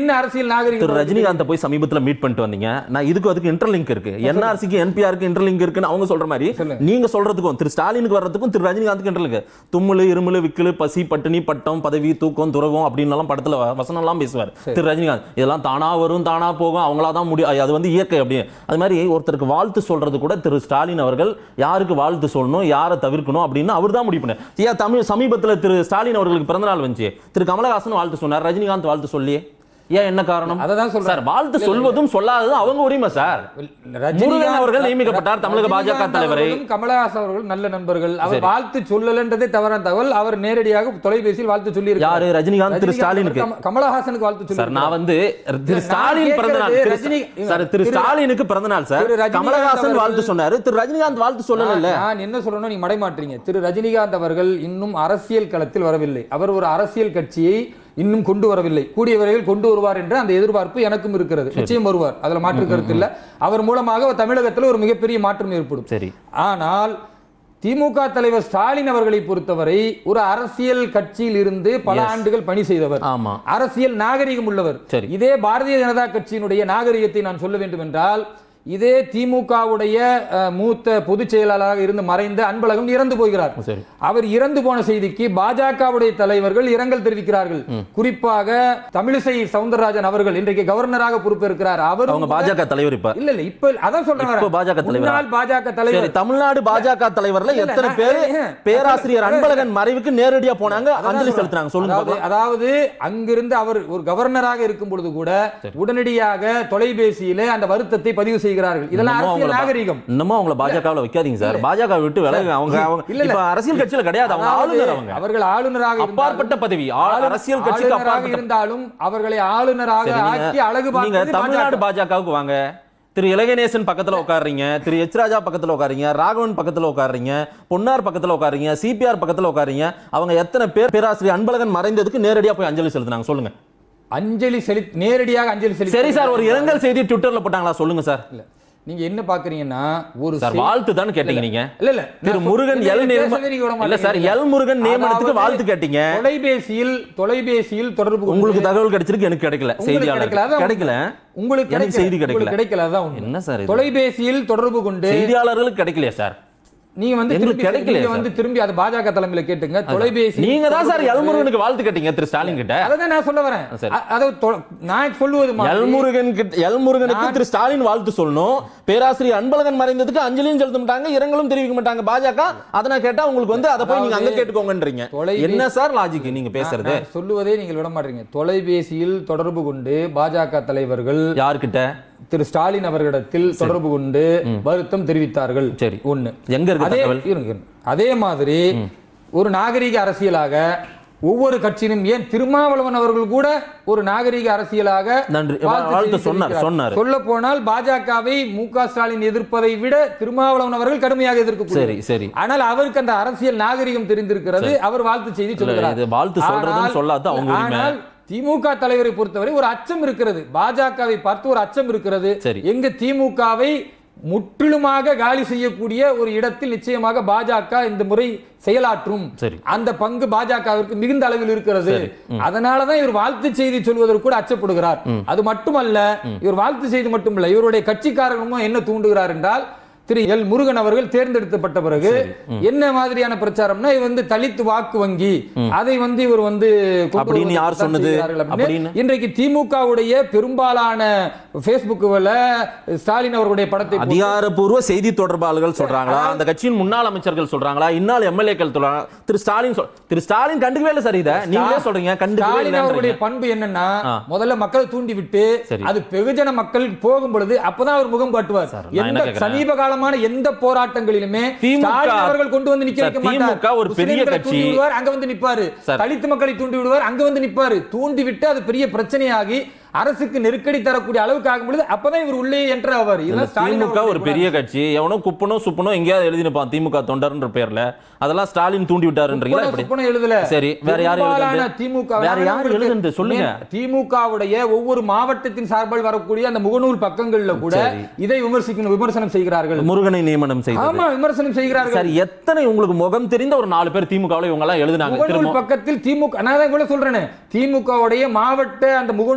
அரசியல் நாகரிகம் திரு ரஜினிகாந்தை போய் சமீபத்துல மீட் பண்ணிட்டு வந்தீங்க நான் இதுக்கு அதுக்கு இன்டர்லிங்க் இருக்கு என்ஆர்சிக்கு என்பிஆருக்கு இன்டர்லிங்க் இருக்குன்னு அவங்க சொல்ற மாதிரி சொல்லுங்க. நீங்க சொல்றதுக்கும் திரு ஸ்டாலினுக்கு வர்றதுக்கும் திரு ரஜினிகாந்துக்கு இன்டர்லிங்க் தும்முலு இருமுலு விக்கலு பசி பட்டினி பட்டம் பதவி தூக்கம் துறவம் அப்படின்னு எல்லாம் படத்துல வ- வசனம் எல்லாம் பேசுவார் திரு ரஜினிகாந்த் இதெல்லாம் தானா வரும் தானா போகும் அவங்களா தான் முடியும் அது வந்து இயற்கை அப்படி அது மாதிரி ஒருத்தருக்கு வாழ்த்து சொல்றது கூட திரு ஸ்டாலின் அவர்கள் யாருக்கு வாழ்த்து சொல்லணும் யாரை தவிர்க்கணும் அப்படின்னு அவர் தான் முடிவு பண்ணார் ஐயா தமிழ் சமீபத்துல திரு ஸ்டாலின் அவர்களுக்கு பிறந்தநாள் வந்துச்சு திரு கமலஹாசன் வாழ்த்து சொன்னார் ரஜினிகாந்த் வாழ்த்து சொல்லியே ஏன் என்ன காரணம் அததான் சொல்றேன். சார் வாழ்த்து சொல்வதும் சொல்லாததும் அவங்க உரிமை சார் முருகன் அவர்கள் நியமிக்கப்பட்டார் தமிழக பாஜக ரஜினிகாந்த் தலைவரை. அவர்களும் கமலஹாசன் அவர்கள் நல்ல நண்பர்கள் அவர் வாழ்த்து சொல்லலன்றதே தவறான தகவல் அவர் நேரடியாக தொலைபேசியில் வாழ்த்து சொல்லி யாரு? ரஜினிகாந்த் திரு ஸ்டாலினுக்கு. கமலஹாசனுக்கு வாழ்த்து சொல்லி சார் நான் வந்து திரு நான் ஸ்டாலின் பிறந்த நாள் கேட்கிறது திரு- ரஜினி- சார் திரு திரு- ஸ்டாலினுக்கு பிறந்த நாள் சார் திரு ரஜினிகாந்த் கமலஹாசன் அவர்கள் வாழ்த்து சொன்னாரு திரு ரஜினிகாந்த் வாழ்த்து சொல்லல நான் என்ன சொல்லணும் நீ மடைமாற்றீங்க திரு ரஜினிகாந்த் அவர்கள் இன்னும் அரசியல் களத்தில் வரவில்லை அவர் ஒரு அரசியல் கட்சியை இன்னும் கொண்டு வரவில்லை கூடிய விரைவில் கொண்டு வருவார் என்ற அந்த எதிர்பார்ப்பு எனக்கும் இருக்கிறது நிச்சயம் வருவார் அதுல மாற்று கருத்து இல்ல அவர் மூலமாக தமிழகத்தில் ஒரு மிகப்பெரிய மாற்றம் ஏற்படும் சரி ஆனால் திமுக தலைவர் ஸ்டாலின் அவர்களை பொறுத்தவரை ஒரு அரசியல் கட்சியில் இருந்து பல Yes. ஆண்டுகள் பணி செய்தவர் ஆமா அரசியல் நாகரிகம் உள்ளவர் சரி. இதே பாரதிய ஜனதா கட்சியினுடைய நாகரிகத்தை நான் சொல்ல வேண்டும் என்றால் இதே திமுகவுடைய அஹ், மூத்த பொதுச் செயலாளராக இருந்து மறைந்த அன்பழகன் இறந்து போகிறார் சரி அவர் இறந்து போன செய்திக்கு பாஜகவுடைய தலைவர்கள் இரங்கல் தெரிவிக்கிறார்கள் குறிப்பாக தமிழிசை சவுந்தரராஜன் அவர்கள் இன்றைக்கு கவர்னராக பொறுப்பேற்கிறார் அவர் அவங்க பாஜக தலைவர் இப்ப இல்ல இல்ல இப்ப அதான் சொல்றேன் இப்ப பாஜக தலைவரா? முன்னாள் பாஜக சரி தலைவர் தமிழ்நாடு பாஜக தலைவர்ல இல்ல, எத்தனை நான் பேர் ஏன்? பேராசிரியர் அன்பழகன் மறைவுக்கு நேரடியா போனாங்க அதான் அஞ்சலி சொல்றேன். செலுத்தினாங்க சொல்லுங்க அதாவது- பார்க்கலாம். அதாவது அங்கிருந்து அவர் ஒரு கவர்னராக இருக்கும் பொழுது கூட உடனடியாக தொலைபேசியிலே அந்த வருத்தத்தை பதிவு செய்கிறார்கள் இதெல்லாம் இன்னமும் அரசியல் அவங்கள நாகரிகம் பா- இன்னமும் அவங்கள பாஜகவுல வைக்காதீங்க சார் பாஜக விட்டு விலகு அவங்க அவங்க இல்ல, இல்ல. இப்ப அரசியல் கட்சியில கிடையாது அவங்க அதாவது ஆளுநர் அவங்க அவர்கள் ஆளுநராக இருந்தாலும், அப்பாற்பட்ட பதவி ஆ- ஆளு- அரசியல் கட்சிக்கு ஆளுநராக அப்பாற்பட்ட இருந்தாலும் அவர்களை ஆளுநராக சரி, நீங்க- ஆக்கி அழகு நீங்க பார்த்தது தமிழ்நாடு பாஜக. பாஜகவுக்கு வாங்க திரு இலகணேசன் பக்கத்துல உட்காருறீங்க திரு எச் ராஜா பக்கத்துல உட்காருங்க ராகவன் பக்கத்துல உட்காருறீங்க பொன்னார் பக்கத்துல உட்காருங்க சிபிஆர் பக்கத்துல உட்காருங்க அவங்க எத்தனை பேர் பேராசிரியர் அன்பழகன் மறைந்ததுக்கு நேரடியா போய் அஞ்சலி செலுத்தினாங்க சொல்லுங்க அஞ்சலி செலு நேரடியாக அஞ்சலி செலுத்தி சரி சார் ஒரு இரங்கல் செய்தி ட்விட்டர்ல போட்டாங்களா சொல்லுங்க சார் இல்ல நீங்க என்ன பாக்குறீங்கன்னா ஒரு சார் செய்- வாழ்த்து தானே கேட்டீங்க நீங்க இல்ல இல்ல திரு நான் முருகன் இல்ல, எல் இல்ல, நியம பேசவே நீங்க விட இல்ல சார் மாட்டேங்கிறீங்க. எல் முருகன் நியமனத்துக்கு அதாவது வாழ்த்து கேட்டீங்க தொலைபேசியில் தொலைபேசியில் தொடர்பு கொண்டு- உங்களுக்கு தகவல் கிடைச்சிருக்கு எனக்கு கிடைக்கல உங்களுக்கு செய்தியாளர் கிடைக்கல, அதான் கிடைக்கல உங்களுக்கு எனக்கு கிடைக்கல. செய்தி கிடைக்கல. உங்களுக்கு கிடைக்கல அதான் உண்மை. என்ன சார் இது? தொலைபேசியில் தொடர்பு கொண்டு செய்தியாளர்களுக்கு கிடைக்கலையா சார் நீங்க வந்து எங்களுக்கு திரும்பி கிடைக்கலையே நீங்க சார். வந்து திரும்பி அது பாஜக தலைமையில கேட்டுங்க தொலைபேசி நீங்க தான் சார் எல் முருகனுக்கு வாழ்த்து கேட்டீங்க திரு ஸ்டாலின் கிட்ட அதான் நான் சொல்ல வரேன் சரி. அ- அதாவது தொ- நான் சொல்லுவது மாதிரி- எல் முருகன் கிட்ட எல் முருகனுக்கு நான்- திரு ஸ்டாலின் வாழ்த்து சொல்லணும் பேராசிரியர் அன்பழகன் மறைந்ததுக்கு அஞ்சலியும் செலுத்த மாட்டாங்க இரங்கலும் தெரிவிக்க மாட்டாங்க பாஜக அதை நான் கேட்டா உங்களுக்கு வந்து அதை போய் நீங்க அங்க அதாவது கேட்டுக்கோங்கன்றீங்க தொலைபே- என்ன சார் லாஜிக் நீங்க பேசுறது நான் சொல்லுவதே நீங்கள் விட மாட்டீங்க தொலைபேசியில் தொடர்பு கொண்டு பாஜக தலைவர்கள் யார்கிட்ட திரு ஸ்டாலின் அவர்களிடத்தில் தொடர்பு கொண்டு வருத்தம் தெரிவித்தார்கள் சரி. ஒண்ணு எங்க இருக்கு அதே தகவல் இருங்க, இருங்க. அதே மாதிரி ஒரு நாகரிக அரசியலாக ஒவ்வொரு கட்சியிலும் ஏன் திருமாவளவன் அவர்கள் கூட ஒரு நாகரிக அரசியலாக நன்றி. வாழ்த்து வாழ்த்து செய்தி சொன்னார், தெரிவிக்கிறார். சொன்னார். சொல்ல போனால் பாஜகவை மு க ஸ்டாலின் எதிர்ப்பதை விட திருமாவளவன் அவர்கள் கடுமையாக எதிர்க்க சரி சரி ஆனால் அவருக்கு அந்த அரசியல் நாகரிகம் தெரிந்திருக்கிறது அவர் வாழ்த்து செய்தி சொல்கிறார் இது வாழ்த்து சொல்றதுன்னு ஆனால்- சொல்லாது அவங்க உரிமை. ஆனால் திமுக தலைவரை பொறுத்தவரை ஒரு அச்சம் இருக்கிறது பாஜகவை பார்த்து ஒரு அச்சம் இருக்கிறது சரி. எங்க திமுகவை முற்றிலுமாக காலி செய்யக்கூடிய ஒரு இடத்தில் நிச்சயமாக பாஜக இந்த முறை செயலாற்றும் சரி. அந்த பங்கு பாஜகவிற்கு மிகுந்த அளவில் இருக்கிறது அதனாலதான் இவர் வாழ்த்து செய்தி சொல்வதற்கு கூட அச்சப்படுகிறார் அது மட்டுமல்ல இவர் வாழ்த்து செய்தி மட்டுமல்ல இவருடைய கட்சிக்காரர்களும் என்ன தூண்டுகிறார் என்றால் திரு எல் முருகன் அவர்கள் தேர்ந்தெடுக்கப்பட்ட பிறகு என்ன மாதிரியான பிரச்சாரம்னா இது வந்து தலித் வாக்கு வங்கி அதை வந்து இவர் வந்து கொண்டு அப்படின்னு யார் வருவதற்கு தான் சொன்னது? செய்கிறார்கள் அப்படின்னு. அப்படின்னு? இன்றைக்கு திமுகவுடைய பெரும்பாலான பேஸ்புக்குல ஸ்டாலின் அவர்களுடைய படத்தை போட்டு- அதிகாரப்பூர்வ செய்தி தொடர்பாளர்கள் சொல்றாங்களா அந்த கட்சியின் முன்னாள் அமைச்சர்கள் சொல்றாங்களா இன்னாள் எம்எல்ஏக்கள் சொல்றாங்க திரு ஸ்டாலின் சொல்- திரு ஸ்டாலின் கண்டுக்கவே இல்ல சார் இத நீங்களே சொல்றீங்க கண்டுக்கவே ஸ்டாலின் அவருடைய இல்லன்றீங்க. பண்பு என்னன்னா ஆ. முதல்ல மக்களை தூண்டி விட்டு சரி. அது வெகுஜன மக்கள் போகும் பொழுது அப்பதான் அவர் முகம் காட்டுவார் சார், நான் என்ன எந்த கேக்குறேன்? சமீப காலமான எந்த போராட்டங்களிலுமே திமுக ஸ்டாலின் அவர்கள் கொண்டு வந்து நிக்க சார், வைக்க மாட்டார் திமுக ஒரு பெரிய முஸ்லிம்களை கட்சி. தூண்டி விடுவார் அங்க வந்து நிப்பாரு சார். தலித் மக்களை தூண்டி விடுவார் அங்க வந்து நிப்பாரு தூண்டி விட்டு அது பெரிய பிரச்சனையாகி அரசுக்கு நெருக்கடி தரக்கூடிய அளவுக்கு ஆகும் பொழுது அப்பதான் இவர் உள்ளே என்ற ஆவார் இல்ல, இதெல்லாம் ஸ்டாலின் திமுக ஒரு அவர்களுடைய பெரிய கட்சி எவனோ குப்பனோ சுப்பனோ எங்கேயாவது எழுதி நிப்பான் திமுக தொண்டர்ன்ற பேர்ல அதெல்லாம் ஸ்டாலின் தூண்டி விட்டாருன்றீங்களா சுப்பன- இப்படி சுப்பன எழுதல சரி, வேற யார் பெரும்பாலான எழுதுனது? திமுக வேற யார் உங்களுக்கு எழுதுனது? சொல்லுங்க. மே- திமுகவுடைய ஒவ்வொரு மாவட்டத்தின் சார்பில் வரக்கூடிய அந்த முகநூல் பக்கங்கள்ல கூட சரி. இதை விமர்சிக்கணும் விமர்சனம் செய்கிறார்கள் முருகனை நியமனம் செய்தது ஆமா விமர்சனம் செய்கிறார்கள் சார் எத்தனை உங்களுக்கு முகம் தெரிந்த ஒரு நாலு பேர் திமுகவுல இவங்க எல்லாம் எழுதினாங்க முகநூல் திரும்ப பக்கத்தில் திமுக நான் தான் இவ்வளவு சொல்றேன் திமுகவுடைய மாவட்ட அந்த முகநூல் பக்கங்கள்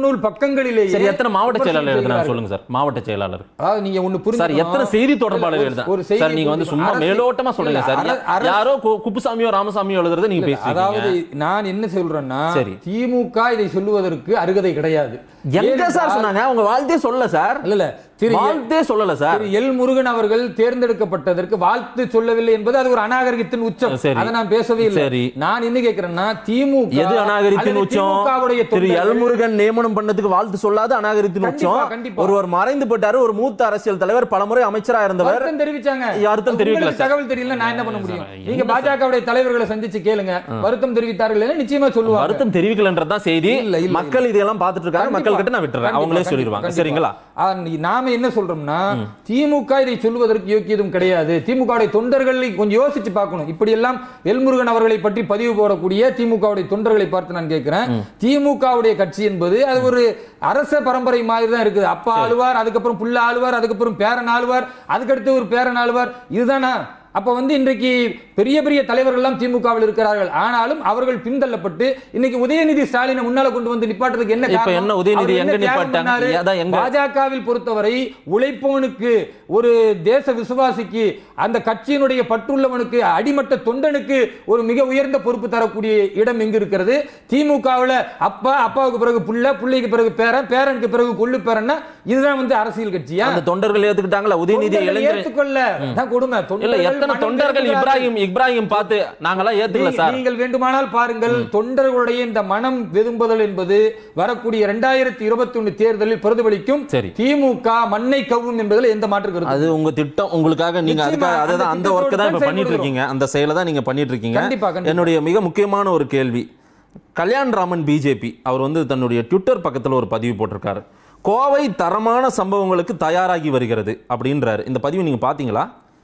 பக்கங்களிலேயே சரி எத்தனை மாவட்ட விமர்சனம் செயலாளர் எழுதுனாங்க செய்கிறார்கள். சொல்லுங்க சார் மாவட்ட செயலாளர் அதாவது நீங்க ஒண்ணு புரிஞ்சு சார் எத்தனை செய்தி தொடர்பாளர் எழுதா சார் நீங்க வந்து சும்மா மேலோட்டமா சொல்றீங்க சார் யாரோ கு- குப்புசாமியோ ராமசாமியோ எழுதுறதை நீங்க அதாவது பேசுறீங்க நான் என்ன சொல்றேன்னா சரி. திமுக இதை சொல்லுவதற்கு அருகதை கிடையாது எங்க சார் ஏனென்றால்- சொன்னாங்க அவங்க வாழ்த்தே சொல்லல சார் இல்ல இல்ல திரு எல்- வாழ்த்தே சொல்லல சார் திரு எல் முருகன் அவர்கள் தேர்ந்தெடுக்கப்பட்டதற்கு வாழ்த்து சொல்லவில்லை என்பது அது ஒரு அநாகரிகத்தின் உச்சம் சரி. அதை நான் பேசவே இல்லை சரி. நான் என்ன கேட்கிறேன்னா திமுக எது அநாகரித்தின் அல்லது உச்சம் திமுகவுடைய திரு தொண்டர்கள் எல்முருகன் நியமனம் பண்ணதுக்கு வாழ்த்து சொல்லாத அநாகரித்தின் கண்டிப்பா, உச்சம் கண்டிப்பா. ஒருவர் மறைந்து போட்டாரு ஒரு மூத்த அரசியல் தலைவர் பலமுறை அமைச்சரா இருந்தவர் வருத்தம் தெரிவிச்சாங்க வருத்தம் தெரிவிக்கல உங்களுக்கு சார். தகவல் தெரியல நான் என்ன பண்ண முடியும் சார், நீங்க என்ன பாஜகவுடைய தலைவர்களை சந்திச்சு கேளுங்க வருத்தம் தெரிவித்தார்கள் நிச்சயமா சொல்லுவாங்க வருத்தம் தெரிவிக்கலன்றதுதான் செய்தி இல்ல, இல்ல, மக்கள் இதெல்லாம் பார்த்துட்டு இருக்காங்க கண்டிப்பா, மக்கள் கிட்ட நான் விட்டுறேன் கண்டிப்பா, அவங்களே கண்டிப்பா, சொல்லிடுவாங்க கண்டிப்பா. சரிங்களா ஆ, நீ- நாம என்ன சொல்றோம்னா திமுக இதை சொல்வதற்கு யோக்கியதும் கிடையாது திமுக வுடைய தொண்டர்களை கொஞ்சம் யோசிச்சு பார்க்கணும் இப்படி எல்லாம் எல்முருகன் அவர்களை பற்றி பதிவு போடக்கூடிய திமுக வுடைய தொண்டர்களை பார்த்து நான் கேட்கிறேன் திமுக வுடைய கட்சி என்பது அது ஒரு அரச பரம்பரை மாதிரி தான் இருக்குது அப்பா ஆளுவார் அதுக்கப்புறம் புள்ள ஆளுவார் அதுக்கப்புறம் பேரன் ஆளுவார் அதுக்கடுத்து ஒரு பேரன் ஆளுவார் இதுதானா அப்ப வந்து இன்றைக்கு பெரிய பெரிய தலைவர்கள் எல்லாம் திமுகவில் இருக்கிறார்கள் ஆனாலும் அவர்கள் பின்தள்ளப்பட்டு இன்னைக்கு உதயநிதி ஸ்டாலினை முன்னால கொண்டு வந்து நிப்பாட்டுறதுக்கு என்ன இப்ப காரணம்? என்ன உதயநிதி அவர் என்ன எங்க தியாகம் நிப்பாட்டாங்க? பண்ணாரு? அதான் எங்க- பாஜகவில் பொறுத்தவரை உழைப்பவனுக்கு ஒரு தேச விசுவாசிக்கு அந்த கட்சியினுடைய பற்றுள்ளவனுக்கு அடிமட்ட தொண்டனுக்கு ஒரு மிக உயர்ந்த பொறுப்பு தரக்கூடிய இடம் எங்க இருக்கிறது திமுகவுல அப்பா அப்பாவுக்கு பிறகு புள்ள புள்ளைக்கு பிறகு பேரன் பேரனுக்கு பிறகு கொள்ளு பேரன்னா இதுதான் வந்து அரசியல் கட்சியா அந்த தொண்டர்கள் ஏத்துக்கிட்டாங்களா உதயநிதி தொண்டர்கள் இளைஞர் ஏத்துக்கொள்ள அதான் கொடுமை இல்ல தொண்டர்கள் எத்தனை மனம் தொண்டர்கள் திறக்கிறார்கள். இப்ராஹிம் இப்ராஹிம் பார்த்து நாங்கெல்லாம் ஏத்துக்கல நீ- சார் நீங்கள் வேண்டுமானால் பாருங்கள் தொண்டர்களுடைய இந்த மனம் வெதும்புதல் என்பது வரக்கூடிய இரண்டாயிரத்தி இருபத்தி ஒண்ணு தேர்தலில் பிரதிபலிக்கும் சரி. திமுக மண்ணை கவ்வும் என்பதில் எந்த மாற்று கருத்து அது உங்க திட்டம் உங்களுக்காக நீங்க நிச்சயமா, அதுக்காக அந்த அதுதான் அந்த திட்டத்தோடு ஒர்க் தான் இப்ப தான் பண்ணிட்டு இருக்கீங்க அந்த செயலை தான் நீங்க பண்ணிட்டு இருக்கீங்க கண்டிப்பா, கண்டிப்பா. என்னுடைய மிக முக்கியமான ஒரு கேள்வி கல்யாண் ராமன் பிஜேபி அவர் வந்து தன்னுடைய ட்விட்டர் பக்கத்துல ஒரு பதிவு போட்டிருக்காரு கோவை தரமான சம்பவங்களுக்கு தயாராகி வருகிறது அப்படின்றாரு இந்த பதிவு நீங்க பாத்தீங்களா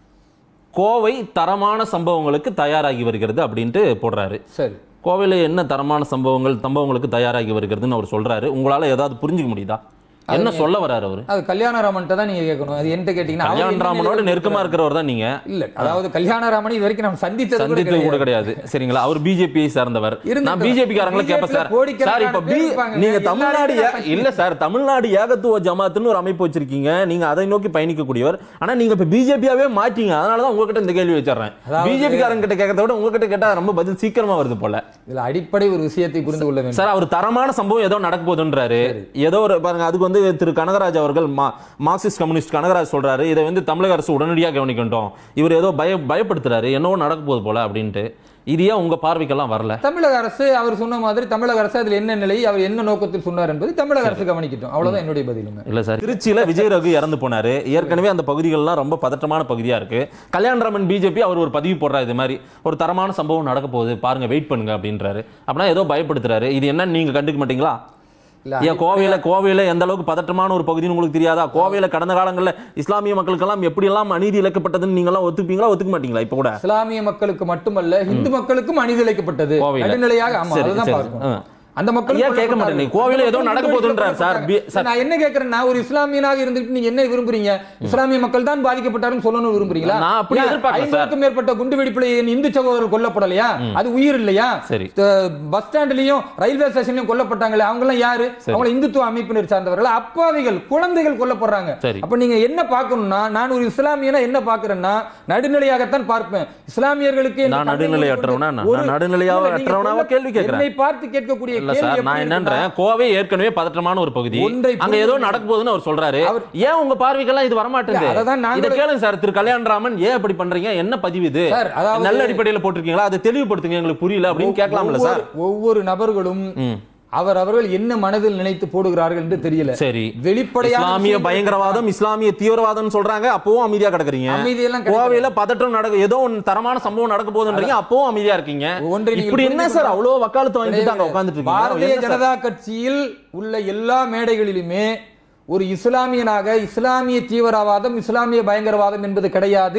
கோவை தரமான சம்பவங்களுக்கு தயாராகி வருகிறது அப்படின்ட்டு போடுறாரு சரி கோவையில் என்ன தரமான சம்பவங்கள் சம்பவங்களுக்கு தயாராகி வருகிறதுன்னு அவர் சொல்றாரு உங்களால ஏதாவது புரிஞ்சுக்க முடியுதா என்ன சொல்ல வராரு அவரு அது கல்யாணராமன்ட்ட தான் நீங்க கேட்கணும் அது என்கிட்ட கேட்டீங்கன்னா அவர் கல்யாண் என்ன ராமனோட நிலையில நெருக்கமா இருக்கிறவர் தான் நீங்க இல்ல அதாவது கல்யாணராமன் இது வரைக்கும் நம்ம சந்தித்தது கூட சந்தித்தது கூட கிடையாது. கிடையாது சரிங்களா அவர் பிஜேபியை சார்ந்தவர் இருந்துட்டு நான் பிஜேபி காரங்களை BJP கேட்பேன் சார் ல கோடிக்கணக்கான சார் இப்ப பேர் பி இருப்பாங்க. நீங்க எல்லாரையும் தமிழ்நாடு நான் ஏ- சந்திக்கிறேன். இல்ல சார் தமிழ்நாடு ஏகத்துவ ஜமாத்துன்னு ஒரு அமைப்பு வச்சிருக்கீங்க நீங்க அதை நோக்கி பயணிக்கக்கூடியவர் ஆனா நீங்க இப்ப பிஜேபியாவே மாட்டீங்க அதனாலதான் உங்ககிட்ட இந்த கேள்வி வச்சிடுறேன் அதாவது- பிஜேபி காரங்க கிட்ட கேட்கறத விட உங்ககிட்ட கேட்டா ரொம்ப பதில் சீக்கிரமா வருது போல இதுல அடிப்படை ஒரு விஷயத்தை புரிந்து கொள்ள வேண்டும் சார் அவர் தரமான சம்பவம் ஏதோ நடக்க போகுதுன்றாரு ஏதோ ஒரு பாருங்க அதுக்கு வந்து திரு கனகராஜ் அவர்கள் மா- மார்க்சிஸ்ட் கம்யூனிஸ்ட் கனகராஜ் சொல்றாரு இதை வந்து தமிழக அரசு உடனடியாக கவனிக்கட்டும் இவர் ஏதோ பய பயப்படுத்துறாரு என்னவோ நடக்க போகுது போல அப்படின்ட்டு இது ஏன் உங்க பார்வைக்கெல்லாம் வரல தமிழக அரசு அவர் சொன்ன மாதிரி தமிழக அரசு அதுல என்ன நிலை அவர் என்ன நோக்கத்தில் சொன்னார் என்பது தமிழக அரசு கவனிக்கட்டும் அவ்வளவுதான் என்னுடைய பதிலுங்க இல்ல சார் திருச்சியில விஜய் ரகு இறந்து போனாரு ஏற்கனவே அந்த பகுதிகள்லாம் ரொம்ப பதற்றமான பகுதியா இருக்கு கல்யாணராமன் பிஜேபி அவர் ஒரு பதிவு போடுறாரு இது மாதிரி ஒரு தரமான சம்பவம் நடக்க போகுது பாருங்க வெயிட் பண்ணுங்க அப்படின்றாரு அப்படின்னா ஏதோ பயப்படுத்துறாரு இது என்னன்னு நீங்க கண்டுக்க மாட்டீங்களா இல்ல, ஏன் கோவையில கோவையில எந்த அளவுக்கு பதற்றமான ஒரு பகுதின்னு உங்களுக்கு தெரியாதா கோவையில கடந்த காலங்கள்ல இஸ்லாமிய மக்களுக்கெல்லாம் எப்படி எல்லாம் அநீதி இழைக்கப்பட்டதுன்னு நீங்க எல்லாம் ஒத்துப்பீங்களா ஒத்துக்க மாட்டீங்களா இப்ப கூட இஸ்லாமிய மக்களுக்கு மட்டுமல்ல இந்து மக்களுக்கும் அநீதிழைக்கப்பட்டது கோவையில. நடுநிலையாக ஆமா சரி, அதுதான் சரி. பார்க்கணும் ஆ. அந்த மக்கள் ஏன் கேட்க மாட்டேங்க கோவையில ஏதோ நடக்க போகுதுன்றார் சார் பி- சார் நான் என்ன கேக்குறேன்னா ஒரு இஸ்லாமியனாக இருந்துட்டு நீங்க என்ன விரும்புறீங்க இஸ்லாமிய மக்கள் தான் பாதிக்கப்பட்டாருன்னு சொல்லணும் விரும்புறீங்களா நான் அப்படி ஏன் எதிர்பார்க்கல சார். ஐம்பதுக்கும் மேற்பட்ட குண்டு வெடிப்புல என் இந்து சகோதரர் கொல்லப்படலையா அது உயிர் இல்லையா சரி. த- பஸ் ஸ்டாண்ட்லயும் ரயில்வே ஸ்டேஷன்லயும் கொல்லப்பட்டாங்களே அவங்க எல்லாம் யாரு அவங்க இந்துத்துவ அமைப்பினர் சார்ந்தவர்கள் அப்பாவிகள் குழந்தைகள் கொல்லப்படுறாங்க சரி. அப்ப நீங்க என்ன பார்க்கணும்னா நான் ஒரு இஸ்லாமியனா என்ன பார்க்கிறேன்னா நடுநிலையாகத்தான் பார்ப்பேன் இஸ்லாமியர்களுக்கு இந்த நான் தந்தை நடுநிலையற்றவனா? நான் ஒரு- நடுநிலையாக இல்ல, நீங்க அற்றவனாவா சொல்ல- கேள்வி கேட்கிறேன். என்னை பார்த்து கேட்கக்கூடிய இல்ல கேள்வி சார் எப்படி நான் என்னன்றேன் இருக்குன்னா, கோவை ஏற்கனவே பதற்றமான ஒரு பகுதி ஒன்றை அங்க ஏதோ புரிந்து நடக்க போகுதுன்னு அவர் சொல்றாரு அவர்- ஏன் உங்க பார்வைக்கெல்லாம் இது வரமாட்டேங்குது இல்ல, அததான் நாங்களும் இத கேளுங்க சார் திரு கல்யாணராமன் ஏன் இப்படி பண்றீங்க என்ன பதிவு இது சார், அதாவது- நல்ல அடிப்படையில போட்டிருக்கீங்களா அதை தெளிவுபடுத்துங்க எங்களுக்கு புரியல அப்படின்னு கேட்கலாம்ல சார் ஒவ்வொரு- ஒவ்வொரு நபர்களும் ம். அவர் அவர்கள் என்ன மனதில் நினைத்து போடுகிறார்கள் என்று தெரியல சரி வெளிப்படையான இஸ்லாமிய விஷயங்கள் பயங்கரவாதம் இஸ்லாமிய தீவிரவாதம் சொல்றாங்க அப்பவும் அமைதியா கிடக்குறீங்க அமைதியெல்லாம் கிடையாது. கோவையில பதற்றம் நடக்க ஏதோ ஒன்று தரமான சம்பவம் நடக்க போகுதுன்றீங்க அப்பவும் அமைதியா இருக்கீங்க ஒன்றை நீங்கள் இப்படி என்ன புரிந்து சார் கொள்ள- அவ்வளவு வக்காலத்து வாங்கிட்டு அங்க உட்கார்ந்துட்டு பாரதிய இருக்கீங்க என்ன சார்? ஜனதா கட்சியில் உள்ள எல்லா மேடைகளிலுமே ஒரு இஸ்லாமியனாக இஸ்லாமிய தீவிரவாதம் இஸ்லாமிய பயங்கரவாதம் என்பது கிடையாது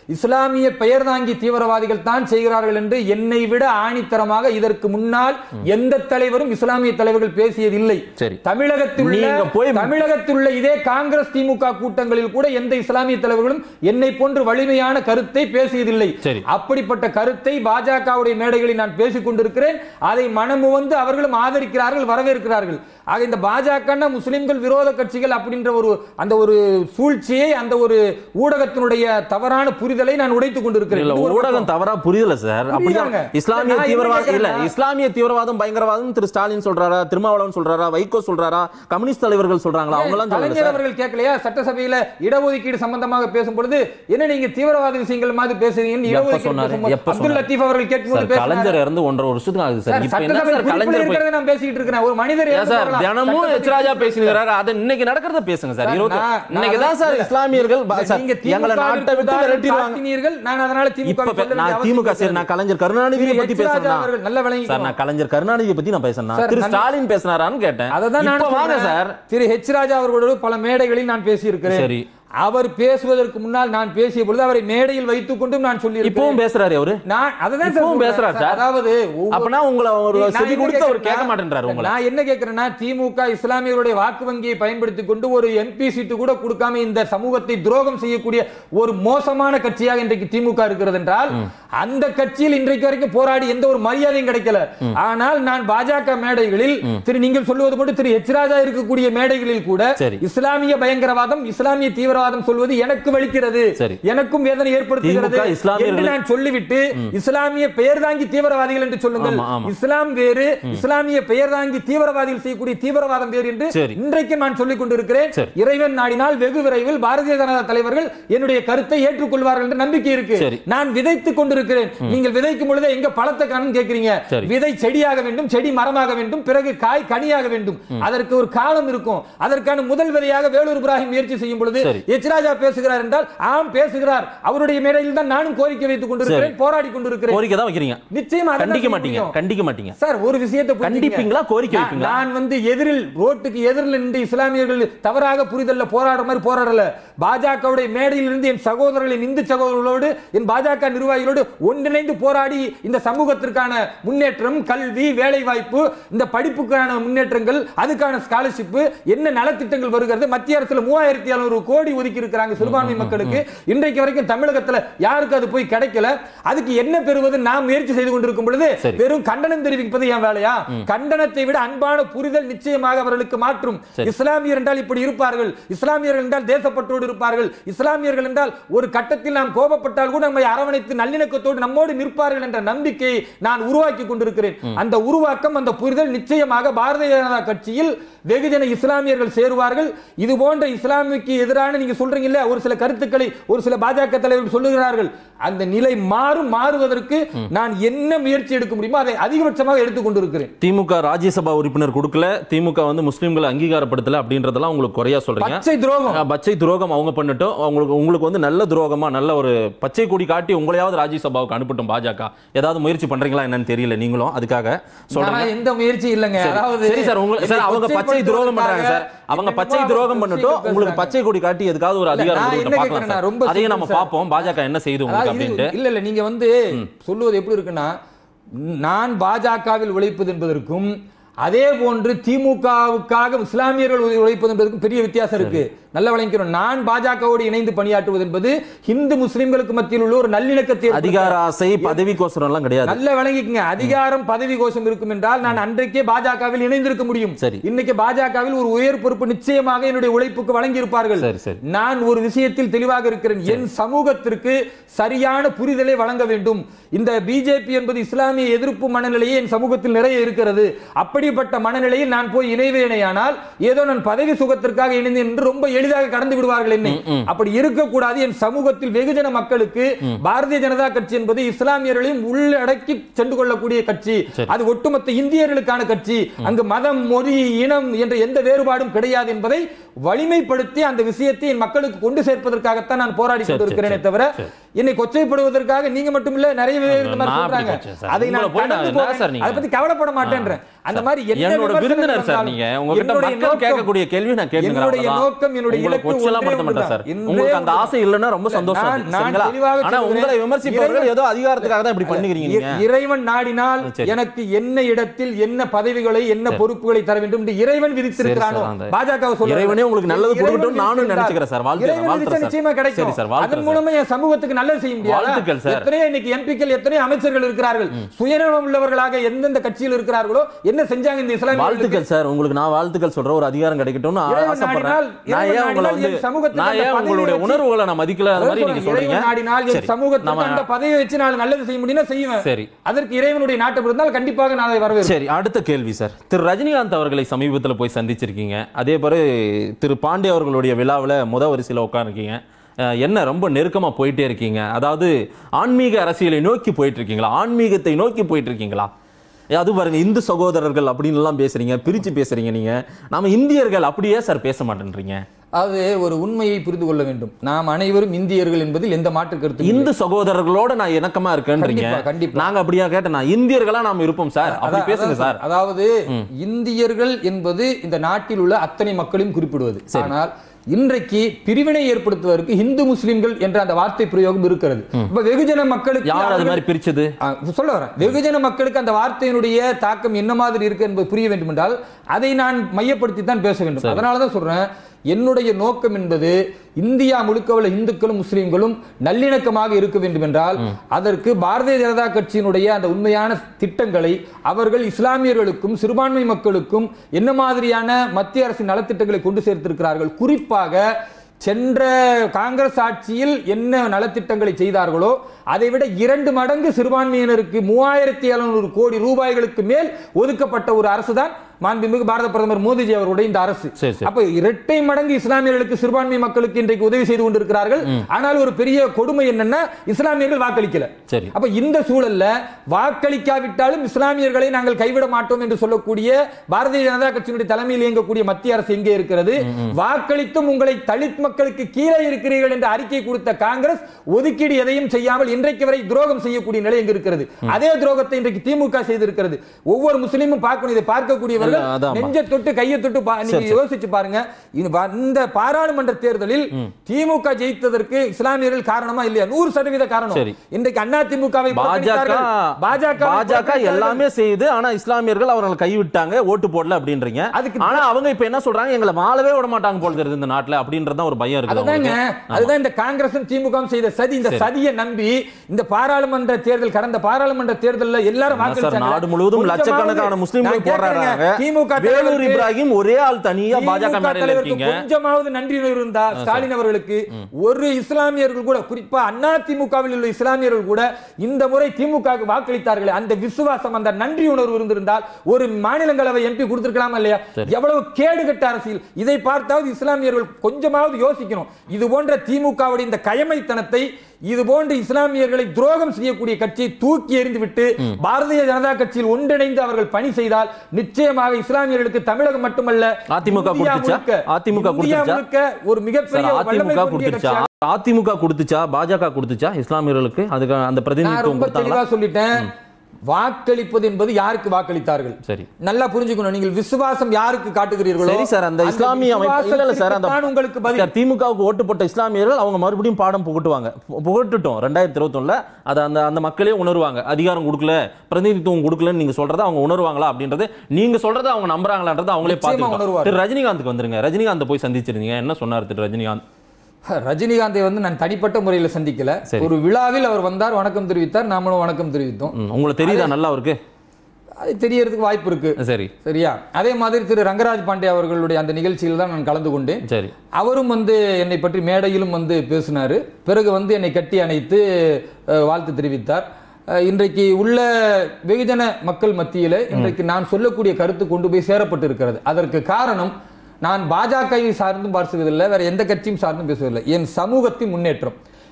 இஸ்லாமிய பெயர் தாங்கி தீவிரவாதிகள் தான் செய்கிறார்கள் என்று என்னை விட ஆணித்தரமாக இதற்கு முன்னால் எந்த தலைவரும் இஸ்லாமிய தலைவர்கள் பேசியதில்லை சரி. தமிழகத்தில் உள்ள நீங்க போய் தமிழகத்தில் உள்ள இதே காங்கிரஸ் திமுக கூட்டங்களில் கூட எந்த இஸ்லாமிய தலைவர்களும் என்னை போன்று வலிமையான கருத்தை பேசியதில்லை சரி. அப்படிப்பட்ட கருத்தை பாஜகவுடைய மேடைகளில் நான் பேசிக் கொண்டிருக்கிறேன் அதை மனமுவந்து அவர்களும் ஆதரிக்கிறார்கள் வரவேற்கிறார்கள் ஆக இந்த பாஜக முஸ்லிம்கள் விரோத கட்சிகள் அப்படின்ற ஒரு அந்த ஒரு சூழ்ச்சியை அந்த ஒரு ஊடகத்தினுடைய தவறான புரிதலை நான் உடைத்துக் கொண்டிருக்கிறேன் இல்ல இது ஒரு ஊடகம் பக்கம். தவறா புரியல சார் அப்படிதான் புரியுதாங்க. இஸ்லாமிய நான் என்ன தீவிரவாதம் இல்ல கேக்குறேன்னா- இஸ்லாமிய தீவிரவாதம் பயங்கரவாதம் திரு ஸ்டாலின் சொல்றாரா திருமாவளவன் சொல்றாரா வைகோ சொல்றாரா கம்யூனிஸ்ட் தலைவர்கள் சொல்றாங்களா அவங்க எல்லாம் சொல்லுங்க கலைஞர் சார் அவர்கள் கேட்கலையா சட்டசபையில இடஒதுக்கீடு சம்பந்தமாக பேசும் பொழுது என்ன நீங்க தீவிரவாத விஷயங்கள் மாதிரி பேசுறீங்கன்னு எப்ப இடஒதுக்கீடு சொன்னாரு? பேசும்போது எப்ப அப்துல் சொன்னாரு? லத்தீப் அவர்கள் கேட்கும்போது சார் பேசினாரு. கலைஞர் இறந்து ஒன்றரை வருஷத்துக்கு ஆகுது சார் சார், இப்ப என்ன சட்டசபை சார் குறிப்பில் கலைஞர் போய் இருக்கிறதை நான் பேசிட்டு இருக்கிறேன் ஒரு மனிதர் ஏன் இறந்து சார் போகலாம். தினமும் சட்டசபை எச் ராஜா குறிப்பில் பேசினுக்கிறாரு அதை இன்னைக்கு நடக்கிறத பேசுங்க சார் சார், இருபத்தி நான்- இன்னைக்கு நான் தான் சார் இல்ல, இஸ்லாமியர்கள் பா- இல்ல, சார், நீங்க எங்களை திமுக நாட்டை விட்டு உதாரணம் விரட்டிடுவாங்க காட்டினீர்கள். நான் அதனால திமுக இப்ப வை சொல்ல வேண்டிய நான் அவசியம் திமுக சரி கிடையாது. நான் கலைஞர் கருணாநிதியை திரு பத்தி எச். ராஜா பேசுறேன் அவர்கள் நல்ல விளங்கிக்கணும். சார் நான் கலைஞர் கருணாநிதியை பத்தி நான் பேசுறேன் சார், திரு நான் ஸ்டாலின் பேசினாரான்னு கேட்டேன் அததான் நான் இப்ப வாங்க சொல்றேன். சார் திரு ஹெச் ராஜா அவர்களோடு பல மேடைகளில் நான் பேசியிருக்கிறேன் சரி. அவர் பேசுவதற்கு முன்னால் நான் பேசிய பொழுது அவரை மேடையில் வைத்துக் கொண்டும் நான் சொல்லி இப்பவும் பேசுறாரு அவரு நான் அதுதான் சார் இப்பவும் சொல்றேன். பேசுறாரு சார். அதாவது ஒவ்வொரு- அப்பனா உங்களை ஒரு நான் செவி என்ன கொடுத்து அவர் கேட்கிறேன்னா- கேட்க மாட்டேன்றாரு உங்களை நான் என்ன கேட்கிறேன்னா திமுக இஸ்லாமியர்களுடைய வாக்கு வங்கியை பயன்படுத்தி கொண்டு ஒரு எம்பி சீட்டு கூட கொடுக்காம இந்த சமூகத்தை துரோகம் செய்யக்கூடிய ஒரு மோசமான கட்சியாக இன்றைக்கு திமுக இருக்கிறது என்றால் அந்த கட்சியில் இன்றைக்கு வரைக்கும் போராடி எந்த ஒரு மரியாதையும் கிடைக்கல ஆனால் நான் பாஜக மேடைகளில் திரு நீங்கள் சொல்லுவது போட்டு திரு எச் ராஜா இருக்கக்கூடிய மேடைகளில் கூட சரி. இஸ்லாமிய பயங்கரவாதம் இஸ்லாமிய தீவிரவாதம் சொல்வது எனக்கு வலிக்கிறது சரி. எனக்கும் வேதனை ஏற்படுத்துகிறது திமுக இஸ்லாமியர்களை- என்று நான் சொல்லிவிட்டு இஸ்லாமிய பெயர் தாங்கி தீவிரவாதிகள் என்று சொல்லுங்கள் ஆமா, ஆமா. இஸ்லாம் வேறு இஸ்லாமிய பெயர் தாங்கி தீவிரவாதிகள் செய்யக்கூடிய தீவிரவாதம் வேறு என்று சரி. இன்றைக்கு நான் சொல்லிக் கொண்டிருக்கிறேன் சரி. இறைவன் நாடினால் வெகு விரைவில் பாரதிய ஜனதா தலைவர்கள் என்னுடைய கருத்தை ஏற்றுக்கொள்வார்கள் என்ற நம்பிக்கை இருக்கு சரி. நான் விதைத்துக் கொண்டிருக்கிறேன் நீங்கள் விதைக்கும் பொழுது எங்க பழத்தை காணும் கேட்கிறீங்க சரி. விதை செடியாக வேண்டும் செடி மரமாக வேண்டும் பிறகு காய் கனியாக வேண்டும் அதற்கு ஒரு காலம் இருக்கும் அதற்கான முதல் விதையாக வேலூர் இப்ராஹிம் முயற்சி செய்யும் பொழுது சரி. எச் ராஜா பேசுகிறார் என்றால் ஆம் பேசுகிறார் அவருடைய மேடையில் தான் நானும் கோரிக்கை வைத்துக் கொண்டிருக்கிறேன் போராடி கொண்டிருக்கிறேன் கோரிக்கை தான் வைக்கிறீங்க நிச்சயமா அதான் கண்டிக்க செய்ய மாட்டீங்க முடியும். கண்டிக்க மாட்டீங்க சார் ஒரு விஷயத்தை புரிஞ்சுக்கங்க. கண்டிப்பீங்களா, கோரிக்கை நான்- வைப்பீங்களா? நான் வந்து எதிரில் ரோட்டுக்கு எதிரில் நின்று இஸ்லாமியர்கள் தவறாக புரிதல்ல போராடுற மாதிரி போராடல பாஜகவுடைய மேடையில் இருந்து என் சகோதரர்களின் இந்து சகோதரர்களோடு என் பாஜக நிர்வாகிகளோடு ஒன்றிணைந்து போராடி இந்த சமூகத்திற்கான முன்னேற்றம் கல்வி வேலை வாய்ப்பு இந்த படிப்புக்கான முன்னேற்றங்கள் அதுக்கான ஸ்காலர்ஷிப் என்ன நலத்திட்டங்கள் வருகிறது மத்திய அரசுல மூவாயிரத்தி எழுநூறு கோடி ஒதுக்கி இருக்கிறாங்க சிறுபான்மை மக்களுக்கு இன்றைக்கு வரைக்கும் தமிழகத்துல யாருக்கு அது போய் கிடைக்கல அதுக்கு என்ன பெறுவது நாம் முயற்சி செய்து கொண்டிருக்கும் பொழுது சரி. வெறும் கண்டனம் தெரிவிப்பது என் வேலையா கண்டனத்தை விட அன்பான புரிதல் நிச்சயமாக அவர்களுக்கு மாற்றும் சரி. இஸ்லாமியர் என்றால் இப்படி இருப்பார்கள் இஸ்லாமியர்கள் என்றால் தேசப்பட்டோடு இருப்பார்கள் இஸ்லாமியர்கள் என்றால் ஒரு கட்டத்தில் நாம் கோபப்பட்டால் கூட நம்மை அரவணைத்து நல்லிணக்கத்தோடு நம்மோடு நிற்பார்கள் என்ற நம்பிக்கையை நான் உருவாக்கி கொண்டிருக்கிறேன் அந்த உருவாக்கம் அந்த புரிதல் நிச்சயமாக பாரதிய ஜனதா கட்சியில் வெகுஜன இஸ்லாமியர்கள் சேருவார்கள் இது போன்ற இஸ்லாமிக்கு எதிரான நீங்க சொல்றீங்க இல்ல ஒரு சில கருத்துக்களை ஒரு சில பாஜக தலைவர்கள் சொல்லுகிறார்கள் அந்த நிலை மாறும் மாறுவதற்கு நான் என்ன முயற்சி எடுக்க முடியுமோ அதை அதிகபட்சமாக எடுத்துக் கொண்டிருக்கிறேன் திமுக ராஜ்யசபா உறுப்பினர் கொடுக்கல திமுக வந்து முஸ்லிம்களை அங்கீகாரப்படுத்தல அப்படின்றதெல்லாம் உங்களுக்கு குறையா சொல்றீங்க பச்சை துரோகம் அஹ், பச்சை துரோகம் அவங்க பண்ணட்டும் உங்களுக்கு உங்களுக்கு வந்து நல்ல துரோகமா நல்ல ஒரு பச்சை கொடி காட்டி உங்களையாவது ராஜ்யசபாவுக்கு அனுப்பட்டும் பாஜக ஏதாவது முயற்சி பண்றீங்களா என்னன்னு தெரியல நீங்களும் அதுக்காக சொல்றேன் நான் எந்த முயற்சி இல்லைங்க சரி. அதாவது சரி சார் உங்க சார் அவங்க பச்சை துரோகம் பண்றாங்க சார் அவங்க பச்சை துரோகம் பண்ணட்டும் உங்களுக்கு பச்சை கொடி காட்டி எதுக்காவது ஒரு அதிகாரம் நான் கொடுக்கட்டும் என்ன பார்க்கலாம் கேக்குறேன்னா, சார். ரொம்ப அதையும் நம்ம simple சார். பார்ப்போம் பாஜக என்ன செய்யுது உங்களுக்கு அதாவது இது- அப்படின்ட்டு இல்ல இல்ல நீங்க வந்து சொல்லுவது எப்படி இருக்குன்னா நான் பாஜகவில் உழைப்பது என்பதற்கும் அதே போன்று திமுகவுக்காக இஸ்லாமியர்கள் உழை- உழைப்பது என்பதற்கும் பெரிய வித்தியாசம் இருக்கு நல்ல விளங்கிக்கிறோம் நான் பாஜகவோடு இணைந்து பணியாற்றுவது என்பது இந்து முஸ்லிம்களுக்கு மத்தியில் உள்ள ஒரு நல்லிணக்கத்தை ஏற்படுத்த- அதிகார ஆசை பதவிக்கோசரம் எல்லாம் கிடையாது நல்ல விளங்கிக்கங்க அதிகாரம் பதவி கோஷம் இருக்கும் என்றால் நான் அன்றைக்கே பாஜகவில் இணைந்திருக்க முடியும் சரி. இன்னைக்கு பாஜகவில் ஒரு உயர் பொறுப்பு நிச்சயமாக என்னுடைய உழைப்புக்கு வழங்கி இருப்பார்கள் சரி, சரி. நான் ஒரு விஷயத்தில் தெளிவாக இருக்கிறேன் என் சமூகத்திற்கு சரியான புரிதலை வழங்க வேண்டும் இந்த பிஜேபி என்பது இஸ்லாமிய எதிர்ப்பு மனநிலையே என் சமூகத்தில் நிறைய இருக்கிறது அப்படிப்பட்ட மனநிலையில் நான் போய் இணைவேனேயானால் ஏதோ நான் பதவி சுகத்திற்காக இணைந்தேன் என்று ரொம்ப எளிதாக கடந்து விடுவார்கள் என்னை அப்படி இருக்கக்கூடாது என் சமூகத்தில் வெகுஜன மக்களுக்கு பாரதிய ஜனதா கட்சி என்பது இஸ்லாமியர்களையும் உள்ளடக்கி சென்று கொள்ளக்கூடிய கட்சி சரி. அது ஒட்டுமொத்த இந்தியர்களுக்கான கட்சி அங்கு மதம் மொழி இனம் என்ற எந்த வேறுபாடும் கிடையாது என்பதை வலிமைப்படுத்தி அந்த விஷயத்தை என் மக்களுக்கு கொண்டு சேர்ப்பதற்காகத்தான் நான் போராடி சரி, கொண்டிருக்கிறேனே சரி, தவிர சரி. என்னை கொச்சைப்படுவதற்காக நீங்க மட்டும் இல்ல நிறைய பேர் இந்த மாதிரி நான் அப்படி சொல்றாங்க கொச்சை சார். அதை உங்களை நான் போய் நான் கடந்து என்ன போவேன். சார் நீங்க? அதை பத்தி கவலைப்பட மாட்டேன்றேன் அந்த மாதிரி என்ன என்னோட விமர்சனம் விருந்தினர் சார் வந்தாலும் நீங்க உங்ககிட்ட என்னுடைய மக்கள் நோக்கம் கேட்கக்கூடிய கேள்வி நான் கேட்கிறேன் என்னுடைய அவ்வளவுதான். நோக்கம் என்னுடைய உங்களை இலக்கு கொச்சைலாம் ஒன்றே படுத்த மாட்டேன் சார் ஒன்றுதான். உங்களுக்கு அந்த ஒன்றே ஆசை இல்லைன்னா ரொம்ப சந்தோஷம் நான்- நான் சரிங்களா? தெளிவாக ஆனா சொல்கிறேன். உங்களை விமர்சிப்பவர்கள் இறைவன் ஏதோ அதிகாரத்துக்காக தான் இப்படி பண்ணுகிறீங்க இ- நீங்க இறைவன் நாடினால் சரி. எனக்கு என்ன இடத்தில் என்ன பதவிகளை என்ன பொறுப்புகளை தர வேண்டும் என்று இறைவன் விதித்திருக்கிறானோ சரி, அந்த பாஜக இறைவனே உங்களுக்கு நல்லது கொடுக்கட்டும் நானும் நினைச்சுக்கிறேன் சார். வாழ்த்துறேன், இறைவன் வாழ்த்துறேன் விதிச்சா சார். நிச்சயமா சரி கிடைக்கும் சார், வாழ்த்துறேன் அதன் மூலமா என் சமூகத்துக்கு நல்லது செய்ய முடியாது வாழ்த்துக்கள் சார். எத்தனையோ இன்னைக்கு எம்பிக்கள் எத்தனையோ அமைச்சர்கள் இருக்கிறார்கள் சுயநலம் உள்ளவர்களாக எந்தெந்த கட்சியில் இருக்கிறார்களோ என்ன செஞ்சாங்க இந்த இஸ்லாமிய வாழ்த்துக்கள் சார் உங்களுக்கு நான் வாழ்த்துக்கள் சொல்றேன் ஒரு அதிகாரம் கிடைக்கட்டும்னு ஆ- இறைவன் ஆசைப்படுறேன் நாடினால், நான் இறைவன் ஏன் உங்களை நாடினால் வந்து என் சமூகத்துக்கு நான் அந்த ஏன் பதவியை உங்களுடைய வச்சு- உணர்வுகளை நான் மதிக்கல அந்த மாதிரி நீங்க சொல்றீங்க இறைவன் நாடினால் என் சரி, சமூகத்துக்கு நம்ம- அந்த பதவியை வச்சு நான் நல்லது செய்ய முடியும்னா செய்வேன் சரி. அதற்கு இறைவனுடைய நாட்டம் இருந்தால் கண்டிப்பாக நான் அதை வரவேற்பேன் சரி அடுத்த கேள்வி சார் திரு ரஜினிகாந்த் அவர்களை சமீபத்தில் போய் சந்திச்சிருக்கீங்க அதே போல திரு பாண்டே அவர்களுடைய விழாவில் முத வரிசையில் உட்காந்துருக்கீங்க என்ன ரொம்ப நெருக்கமா போயிட்டே இருக்கீங்க அதாவது ஆன்மீக அரசியலை நோக்கி போயிட்டு இருக்கீங்களா ஆன்மீகத்தை நோக்கி போயிட்டு இருக்கீங்களா ஏ, அது பாருங்க இந்து சகோதரர்கள் அப்படின்னு எல்லாம் பேசுறீங்க பிரிச்சு பேசுறீங்க நீங்க நாம இந்தியர்கள் அப்படியே சார் பேச மாட்டேன்றீங்க அது ஒரு உண்மையை புரிந்து கொள்ள வேண்டும் நாம் அனைவரும் இந்தியர்கள் என்பதில் எந்த மாற்று கருத்து இந்து சகோதரர்களோட நான் இணக்கமா இருக்கேன்றீங்க கண்டிப்பா, கண்டிப்பா. நாங்க அப்படியா கேட்டேன் நான் இந்தியர்களா நாம இருப்போம் சார் அப்படி அதா- பேசுங்க அதான் சார் அதாவது இந்தியர்கள் என்பது இந்த நாட்டில் உள்ள அத்தனை மக்களையும் குறிப்பிடுவது ஆனால் இன்றைக்கு பிரிவினை ஏற்படுத்துவதற்கு இந்து முஸ்லிம்கள் என்ற அந்த வார்த்தை பிரயோகம் இருக்கிறது இப்ப வெகுஜன மக்களுக்கு யார் அது அவர்கள்- மாதிரி பிரிச்சது ஆ, சொல்ல வரேன் வெகுஜன மக்களுக்கு அந்த வார்த்தையினுடைய தாக்கம் என்ன மாதிரி இருக்கு என்பது புரிய வேண்டும் என்றால் அதை நான் மையப்படுத்தி தான் பேச வேண்டும் அதனால தான் சொல்றேன் என்னுடைய நோக்கம் என்பது இந்தியா முழுக்க உள்ள இந்துக்களும் முஸ்லிம்களும் நல்லிணக்கமாக இருக்க வேண்டும் என்றால் அதற்கு பாரதிய ஜனதா கட்சியினுடைய அந்த உண்மையான திட்டங்களை அவர்கள் இஸ்லாமியர்களுக்கும் சிறுபான்மை மக்களுக்கும் என்ன மாதிரியான மத்திய அரசின் நலத்திட்டங்களை கொண்டு சேர்த்திருக்கிறார்கள் குறிப்பாக சென்ற காங்கிரஸ் ஆட்சியில் என்ன நலத்திட்டங்களை செய்தார்களோ அதை விட இரண்டு மடங்கு சிறுபான்மையினருக்கு மூவாயிரத்தி எழுநூறு கோடி ரூபாய்களுக்கு மேல் ஒதுக்கப்பட்ட ஒரு அரசு தான் மாண்புமிகு பாரத பிரதமர் மோடிஜி அவருடைய இந்த அரசு சரி, சரி. அப்ப இரட்டை மடங்கு இஸ்லாமியர்களுக்கு சிறுபான்மை மக்களுக்கு இன்றைக்கு உதவி செய்து கொண்டிருக்கிறார்கள் ஆனால் ஒரு பெரிய கொடுமை என்னன்னா இஸ்லாமியர்கள் வாக்களிக்கல சரி. அப்ப இந்த சூழல்ல வாக்களிக்காவிட்டாலும் இஸ்லாமியர்களை நாங்கள் கைவிட மாட்டோம் என்று சொல்லக்கூடிய பாரதிய ஜனதா கட்சியினுடைய தலைமையில் இயங்கக்கூடிய மத்திய அரசு எங்கே இருக்கிறது வாக்களித்தும் உங்களை தலித் மக்களுக்கு கீழே இருக்கிறீர்கள் என்று அறிக்கை கொடுத்த காங்கிரஸ் ஒதுக்கீடு எதையும் செய்யாமல் இன்றைக்கு வரை துரோகம் செய்யக்கூடிய நிலை எங்க இருக்கிறது அதே துரோகத்தை இன்றைக்கு திமுக செய்திருக்கிறது ஒவ்வொரு முஸ்லீமும் பார்க்கணும் இதை பார்க்கக்கூடியவர்கள் இல்ல, அதாம்மா. நெஞ்ச தொட்டு கையை தொட்டு பா- நீங்க சரி, சரி. யோசிச்சு பாருங்க இந்த வ- இந்த பாராளுமன்ற தேர்தலில் திமுக ஜெயித்ததற்கு இஸ்லாமியர்கள் காரணமா இல்லையா நூறு சதவீத காரணம் சரி. இன்றைக்கு அண்ணா திமுகவை பாஜக பாஜக பாஜக எல்லாமே செய்யுது ஆனா இஸ்லாமியர்கள் அவர்களை கைவிட்டாங்க ஓட்டு போடல அப்படின்றீங்க அதுக்கு- ஆனா அவங்க இப்ப என்ன சொல்றாங்க எங்களை வாழவே விட மாட்டாங்க போல தெரியுது இந்த நாட்டுல அப்படின்றத ஒரு பயம் இருக்குது அதுதாங்க அவங்களுக்கு. அதுதான் இந்த காங்கிரசும் திமுகவும் செய்த சதி இந்த சரி. சதியை நம்பி இந்த பாராளுமன்ற தேர்தல் கடந்த பாராளுமன்ற தேர்தல்ல எல்லாரும் என்ன சார், வாக்களிச்சாங்க நாடு முழுவதும் கொஞ்சமாவது லட்சக்கணக்கான முஸ்லிம்கள் நான் கேட்கிறேங்க, போராடுறாங்க திமுக வேலூர் தலைவருக்கு- இப்ராஹிம் ஒரே ஆள் தனியா பாஜக திமுக மேடையில தலைவருக்கு இருக்கீங்க கொஞ்சமாவது நன்றி உணர்வு இருந்தா ஸ்டாலின் அவர்களுக்கு ஒரு இஸ்லாமியர்கள் கூட குறிப்பா அண்ணா திமுகவில் உள்ள இஸ்லாமியர்கள் கூட இந்த முறை திமுக வாக்களித்தார்களே அந்த விசுவாசம் அந்த நன்றி உணர்வு இருந்திருந்தால் ஒரு மாநிலங்களவை எம்பி கொடுத்திருக்கலாமா இல்லையா எவ்வளவு கேடுகட்ட அரசியல் இதை பார்த்தாவது இஸ்லாமியர்கள் கொஞ்சமாவது யோசிக்கணும் இது போன்ற திமுகவுடைய இந்த கயமைத்தனத்தை இது போன்ற இஸ்லாமியர்களை துரோகம் செய்யக்கூடிய கட்சியை தூக்கி எறிந்துவிட்டு பாரதிய ஜனதா கட்சியில் ஒன்றிணைந்து அவர்கள் பணி செய்தால் நிச்சயமாக இஸ்லாமியர்களுக்கு தமிழகம் மட்டுமல்ல அதிமுக இந்தியா கொடுத்துச்சா? முழுக்க, அதிமுக இந்தியா கொடுத்துச்சா? முழுக்க ஒரு மிகப்பெரிய சார், ஒரு வல்லமை அதிமுக பொருந்திய கொடுத்துச்சா கட்சியாக அதிமுக கொடுத்துச்சா பாஜக கொடுத்துச்சா இஸ்லாமியர்களுக்கு அதுக்கு அந்த நான் பிரதிநிதித்துவம் ரொம்ப தெளிவா கொடுத்தாங்களா சொல்லிட்டேன் வாக்களிப்பது என்பது யாருக்கு வாக்களித்தார்கள் சரி நல்லா புரிஞ்சுக்கணும் நீங்கள் விசுவாசம் யாருக்கு காட்டுகிறீர்களோ சரி சார் அந்த இஸ்லாமிய அமைப்பு இல்ல இல்ல சார் அந்த விசுவாசத்திற்கு தான் உங்களுக்கு பதில் சார், திமுகவுக்கு ஓட்டு போட்ட இஸ்லாமியர்கள் அவங்க மறுபடியும் பாடம் புகட்டுவாங்க பு- புகட்டுட்டோம் ரெண்டாயிரத்தி இருபத்தொன்னுல அதை அந்த அந்த மக்களே உணர்வாங்க அதிகாரம் கொடுக்கல பிரதிநிதித்துவம் கொடுக்கலன்னு நீங்க சொல்றதை அவங்க உணர்வாங்களா அப்படின்றது நீங்க சொல்றதை அவங்க நம்புறாங்களான்றது அவங்களே நிச்சயமா பார்த்துக்கிட்டோம் உணர்வார்கள். திரு ரஜினிகாந்துக்கு வந்துருங்க ரஜினிகாந்த் போய் சந்திச்சிருந்தீங்க என்ன சொன்னார் திரு ரஜினிகாந்த் ரஜினிகாந்தை வந்து நான் தனிப்பட்ட முறையில் சந்திக்கல சரி. ஒரு விழாவில் அவர் வந்தார் வணக்கம் தெரிவித்தார் நாமளும் வணக்கம் தெரிவித்தோம் ம், உங்களுக்கு தெரியுதா நல்லா அவருக்கு அது தெரியறதுக்கு வாய்ப்பு இருக்கு சரி சரியா அதே மாதிரி திரு ரங்கராஜ் பாண்டே அவர்களுடைய அந்த நிகழ்ச்சியில் தான் நான் கலந்து கொண்டேன் சரி அவரும் வந்து என்னை பற்றி மேடையிலும் வந்து பேசினாரு பிறகு வந்து என்னை கட்டி அணைத்து அஹ், வாழ்த்து தெரிவித்தார் அஹ், இன்றைக்கு உள்ள வெகுஜன மக்கள் மத்தியில் இன்றைக்கு நான் சொல்லக்கூடிய கருத்து கொண்டு போய் சேரப்பட்டு இருக்கிறது அதற்கு காரணம் நான் பாஜகவை சார்ந்தும் பேசுவதில்லை வேற எந்த கட்சியும் சார்ந்தும் பேசுவதில்லை என் சமூகத்தின் முன்னேற்றம்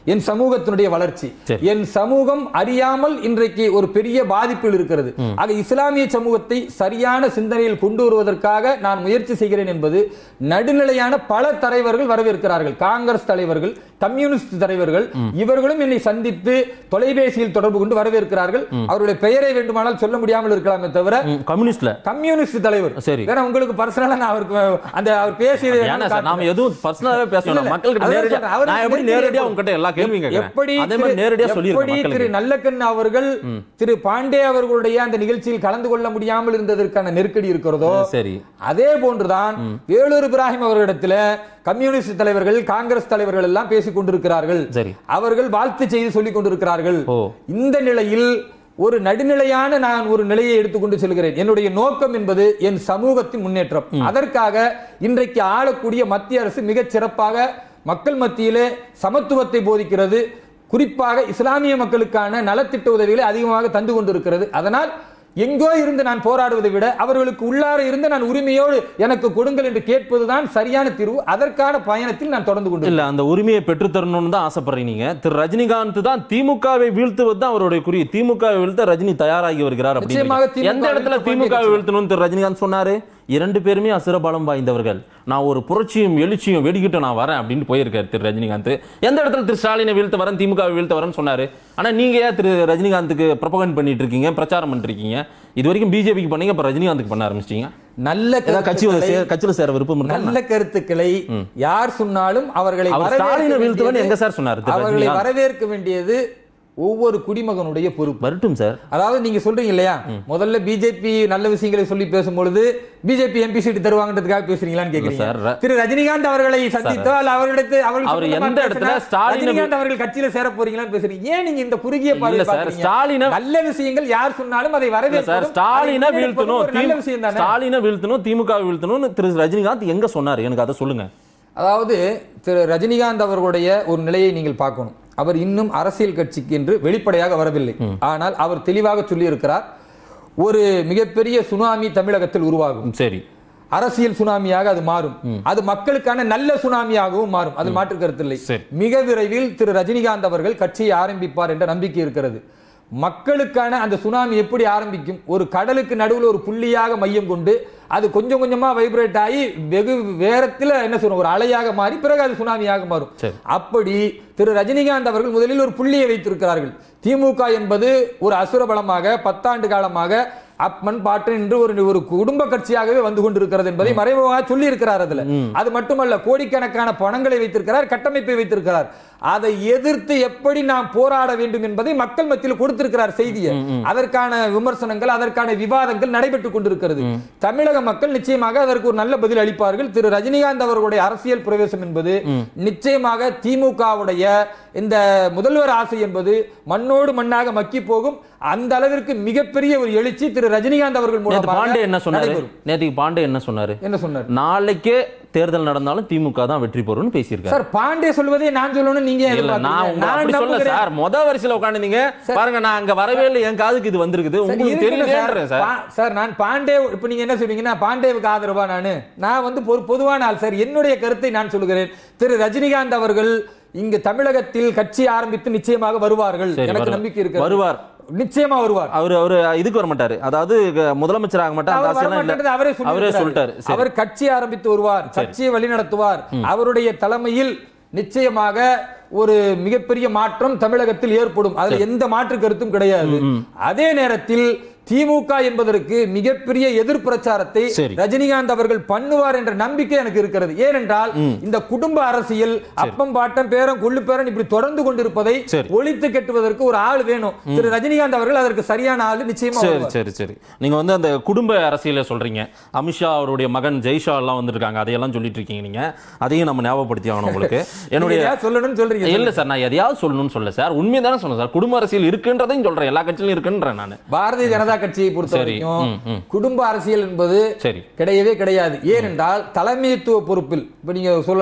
என் சமூகத்தினுடைய வளர்ச்சி சரி. என் சமூகம் அறியாமல் இன்றைக்கு ஒரு பெரிய பாதிப்பில் இருக்கிறது ஆக இஸ்லாமிய சமூகத்தை சரியான சிந்தனையில் கொண்டு வருவதற்காக நான் முயற்சி செய்கிறேன் என்பது நடுநிலையான பல தலைவர்கள் வரவேற்கிறார்கள் காங்கிரஸ் தலைவர்கள் கம்யூனிஸ்ட் தலைவர்கள் இவர்களும் என்னை சந்தித்து தொலைபேசியில் தொடர்பு கொண்டு வரவேற்கிறார்கள் அவருடைய பெயரை வேண்டுமானால் சொல்ல முடியாமல் இருக்கலாமே தவிர ம், கம்யூனிஸ்ட்ல கம்யூனிஸ்ட் தலைவர் சரி. வேணா உங்களுக்கு பர்சனலா நான் அவருக்கு அந்த அவர் பேசியது ஏன்னா சார் காட்டுறேன். நாம எதுவும் பர்சனலாவே பேச இல்ல, வேண்டாம் இல்ல. மக்கள்கிட்ட அதான் நேரடியா சொல்றேன். அவருக்கு நான் எப்படி நெருக்கடி நேரடியா ஏற்படும். உங்ககிட்ட எல்லா கேள்வியும் கேட்கறேன் எப்படி அதே மாதிரி திரு- நேரடியா எப்படி சொல்லிருக்கேன் திரு மக்களுக்கு நல்லக்கண் அவர்கள் திரு பாண்டே அவர்களுடைய அந்த நிகழ்ச்சியில் கலந்து கொள்ள முடியாமல் இருந்ததற்கான நெருக்கடி இருக்கிறதோ சரி அதே போன்றுதான் வேலூர் இப்ராஹிம் அவர்களிடத்துல கம்யூனிஸ்ட் தலைவர்கள் காங்கிரஸ் தலைவர்கள் எல்லாம் பேசிக் கொண்டிருக்கிறார்கள் சரி. அவர்கள் வாழ்த்து செய்தி சொல்லிக் கொண்டிருக்கிறார்கள் ஓ. இந்த நிலையில் ஒரு நடுநிலையான நான் ஒரு நிலையை எடுத்துக்கொண்டு செல்கிறேன் என்னுடைய நோக்கம் என்பது என் சமூகத்தின் முன்னேற்றம் அதற்காக இன்றைக்கு ஆளக்கூடிய மத்திய அரசு மிகச் சிறப்பாக மக்கள் மத்தியிலே சமத்துவத்தை போதிக்கிறது குறிப்பாக இஸ்லாமிய மக்களுக்கான நலத்திட்ட உதவிகளை அதிகமாக தந்து கொண்டிருக்கிறது அதனால் எங்கோ இருந்து நான் போராடுவதை விட அவர்களுக்கு உள்ளார இருந்து நான் உரிமையோடு எனக்கு கொடுங்கள் என்று கேட்பதுதான் சரியான தீர்வு அதற்கான பயணத்தில் நான் தொடர்ந்து கொண்டு இல்ல அந்த உரிமையை பெற்று தரணும்னு தான் ஆசைப்படுறீங்க நீங்க திரு ரஜினிகாந்த் தான் திமுகவை வீழ்த்துவது தான் அவருடைய குறி திமுகவை வீழ்த்த ரஜினி தயாராகி வருகிறார் நிச்சயமாக அப்படின்னு எந்த திமுக இடத்துல வீழ்த்த திமுகவை வேண்டிய வீழ்த்தணும்னு திரு ரஜினிகாந்த் சொன்னாரு இரண்டு பேருமே அசுரபலம் வாய்ந்தவர்கள் நான் ஒரு புரட்சியும் எழுச்சியும் வெடிக்கிட்டு நான் வரேன் அப்படின்னு போயிருக்காரு திரு ரஜினிகாந்த் எந்த இடத்துல திரு ஸ்டாலினை வீழ்த்த வரேன் திமுகவை வீழ்த்த வரேன்னு சொன்னாரு ஆனா நீங்க ஏன் திரு ரஜினிகாந்துக்கு ப்ரொபகண்ட் பண்ணிட்டு இருக்கீங்க பிரச்சாரம் பண்ணிட்டு இருக்கீங்க இது வரைக்கும் பிஜேபிக்கு பண்ணீங்க இப்ப ரஜினிகாந்துக்கு பண்ண ஆரம்பிச்சிட்டீங்க நல்ல ஏதாவது கட்சியில கருத்துக்களை- சேர- கட்சியில சேர விருப்பம் இருக்கா நல்ல கருத்துக்களை யார் சொன்னாலும் அவர்களை அவர் வரவேற்க ஸ்டாலினை வீழ்த்துவன்னு வேண்டியது- எங்க சார் சொன்னாரு திரு அவர்களை ரஜினிகாந்த்? வரவேற்க வேண்டியது ஒவ்வொரு குடிமகனுடைய பொறுப்பு வரட்டும் சார் அதாவது நீங்க சொல்றீங்க இல்லையா முதல்ல பிஜேபி நல்ல விஷயங்களை சொல்லி பேசும்பொழுது பிஜேபி எம்பி சீட் தருவாங்கன்றதுக்காக பேசுறீங்களான்னு சார், கேக்குறீங்க ர- திரு ரஜினிகாந்த் அவர்களை சந்தித்தோ அல்ல அவர்களிடத்து அவர்கள் அவர் சொந்தமா எந்த இடத்துல பேசினா, ஸ்டாலினை- ரஜினிகாந்த் அவர்கள் கட்சியில சேர போறீங்களான்னு பேசுறீங்க ஏன் நீங்க இந்த குறுகிய பார்வை இல்ல சார், பார்க்கறீங்க? ஸ்டாலினை- நல்ல விஷயங்கள் யார் சொன்னாலும் அதை இல்ல வரவேற்பதும், சார் அதை ஸ்டாலினை முன்னெடுப்பதும் வீழ்த்தணும் ஒரு நல்ல திமு- விஷயம் தானே ஸ்டாலினை வீழ்த்தணும் திமுக வீழ்த்தணும்னு திரு ரஜினிகாந்த் எங்க சொன்னாரு எனக்கு அதை சொல்லுங்க அதாவது திரு ரஜினிகாந்த் அவர்களுடைய ஒரு நிலையை நீங்கள் பார்க்கணும் அவர் இன்னும் அரசியல் கட்சிக்கு என்று வெளிப்படையாக வரவில்லை ஆனால் அவர் தெளிவாக சொல்லியிருக்கிறார் ஒரு மிகப்பெரிய சுனாமி தமிழகத்தில் உருவாகும் சரி அரசியல் சுனாமியாக அது மாறும் அது மக்களுக்கான நல்ல சுனாமியாகவும் மாறும் அது மாற்று கருத்தில்லை சரி. மிக விரைவில் திரு ரஜினிகாந்த் அவர்கள் கட்சியை ஆரம்பிப்பார் என்ற நம்பிக்கை இருக்கிறது மக்களுக்கான அந்த சுனாமி எப்படி ஆரம்பிக்கும் ஒரு கடலுக்கு நடுவில் ஒரு புள்ளியாக மையம் கொண்டு அது கொஞ்சம் கொஞ்சமா வைப்ரேட் ஆகி வெகு வேரத்தில் என்ன சொல்றோம் ஒரு அலையாக மாறி பிறகு அது சுனாமியாக மாறும் சரி. அப்படி திரு ரஜினிகாந்த் அவர்கள் முதலில் ஒரு புள்ளியை வைத்திருக்கிறார்கள் திமுக என்பது ஒரு அசுர பலமாக பத்தாண்டு காலமாக அப்பன் பாட்டன் என்று ஒரு ஒரு குடும்ப கட்சியாகவே வந்து கொண்டிருக்கிறது என்பதை மறைமுகமாக சொல்லி இருக்கிறார் அதுல அது மட்டுமல்ல கோடிக்கணக்கான பணங்களை வைத்திருக்கிறார் கட்டமைப்பை வைத்திருக்கிறார் அதை எதிர்த்து எப்படி நாம் போராட வேண்டும் என்பதை மக்கள் மத்தியில் கொடுத்திருக்கிறார் செய்தியை அதற்கான விமர்சனங்கள் அதற்கான விவாதங்கள் நடைபெற்றுக் கொண்டிருக்கிறது தமிழக மக்கள் நிச்சயமாக அதற்கு ஒரு நல்ல பதில் அளிப்பார்கள் திரு ரஜினிகாந்த் அவர்களுடைய அரசியல் பிரவேசம் என்பது நிச்சயமாக திமுகவுடைய இந்த முதல்வர் ஆசை என்பது மண்ணோடு மண்ணாக மக்கி போகும் அந்த அளவிற்கு மிகப்பெரிய ஒரு எழுச்சி திரு ரஜினிகாந்த் அவர்கள் நேத்து மூலமாக பாண்டே என்ன சொன்னாரு நடைபெறும். நேத்துக்கு பாண்டே என்ன சொன்னாரு என்ன சொன்னார் நாளைக்கே தேர்தல் நடந்தாலும் திமுக தான் வெற்றி பெறும்னு பேசியிருக்காரு சார் பாண்டே சொல்வதே நான் சொல்லணும் நீங்க ஏன் இல்ல நான் எதிர்பார்க்கறீங்க? உங்களை அப்படி சொல்ல நம்புகிறேன். சார் முத வரிசையில உட்காந்துனீங்க பாருங்க நான் அங்க வரவே இல்லை என் காதுக்கு இது வந்திருக்குது சார், உங்களுக்கு இருக்கட்டும் தெரியலன்றேன் சார் பா- சார் நான் பாண்டே இப்ப நீங்க என்ன சொல்றீங்கன்னா பாண்டேவுக்கு ஆதரவா நானு நான் வந்து ஒரு பொதுவான ஆள் சார் என்னுடைய கருத்தை நான் சொல்கிறேன் திரு ரஜினிகாந்த் அவர்கள் இங்கு தமிழகத்தில் கட்சி ஆரம்பித்து நிச்சயமாக வருவார்கள் சரி, எனக்கு வருவார். நம்பிக்கை இருக்கு வருவார். நிச்சயமா வருவார் அவரு அவரு இதுக்கு வர மாட்டாரு அதாவது க- முதலமைச்சர் ஆக மாட்டார் அந்த அவர் ஆசையெல்லாம் வரமாட்டேன்றது இல்ல அவரே அவரே சொல்லியிருக்கிறார். சொல்லிட்டாரு சரி. அவர் கட்சி ஆரம்பித்து வருவார் கட்சியை வழிநடத்துவார் அவருடைய தலைமையில் நிச்சயமாக ஒரு மிகப்பெரிய மாற்றம் தமிழகத்தில் ஏற்படும் அதுல எந்த மாற்று கருத்தும் கிடையாது அதே நேரத்தில் திமுக என்பதற்கு மிகப்பெரிய எதிர் பிரச்சாரத்தை சரி. ரஜினிகாந்த் அவர்கள் பண்ணுவார் என்ற நம்பிக்கை எனக்கு இருக்கிறது ஏனென்றால் இந்த குடும்ப அரசியல் அப்பம் பாட்டம் பேரம் கொள்ளு பேரன் இப்படி தொடர்ந்து கொண்டிருப்பதை சரி. ஒழித்து கட்டுவதற்கு ஒரு ஆள் வேணும் திரு ரஜினிகாந்த் அவர்கள் அதற்கு சரியான ஆள் நிச்சயமா சரி வருவார். சரி சரி நீங்க வந்து அந்த குடும்ப அரசியல சொல்றீங்க அமித்ஷா அவருடைய மகன் ஜெய்ஷா எல்லாம் வந்திருக்காங்க அதையெல்லாம் சொல்லிட்டு இருக்கீங்க நீங்க அதையும் நம்ம ஞாபகப்படுத்தி ஆகணும் உங்களுக்கு என்னுடைய நீங்க ஏன் சொல்லணும்னு சொல்றீங்க இல்ல சார் நான் எதையாவது சொல்லணும்னு சொல்ல சார் உண்மையை தானே சொன்னேன் சார் குடும்ப அரசியல் இருக்குன்றதையும் சொல்றேன் எல்லா கட்சியிலும் இருக்குன்றேன் நான் பாரதிய ஜனதா கட்சியை பொறுத்த சரி. வரைக்கும் ம், ம். குடும்ப அரசியல் என்பது சரி கிடையவே கிடையாது ஏனென்றால் தலைமைத்துவ பொறுப்பில் இப்ப நீங்க சொல்லலாம்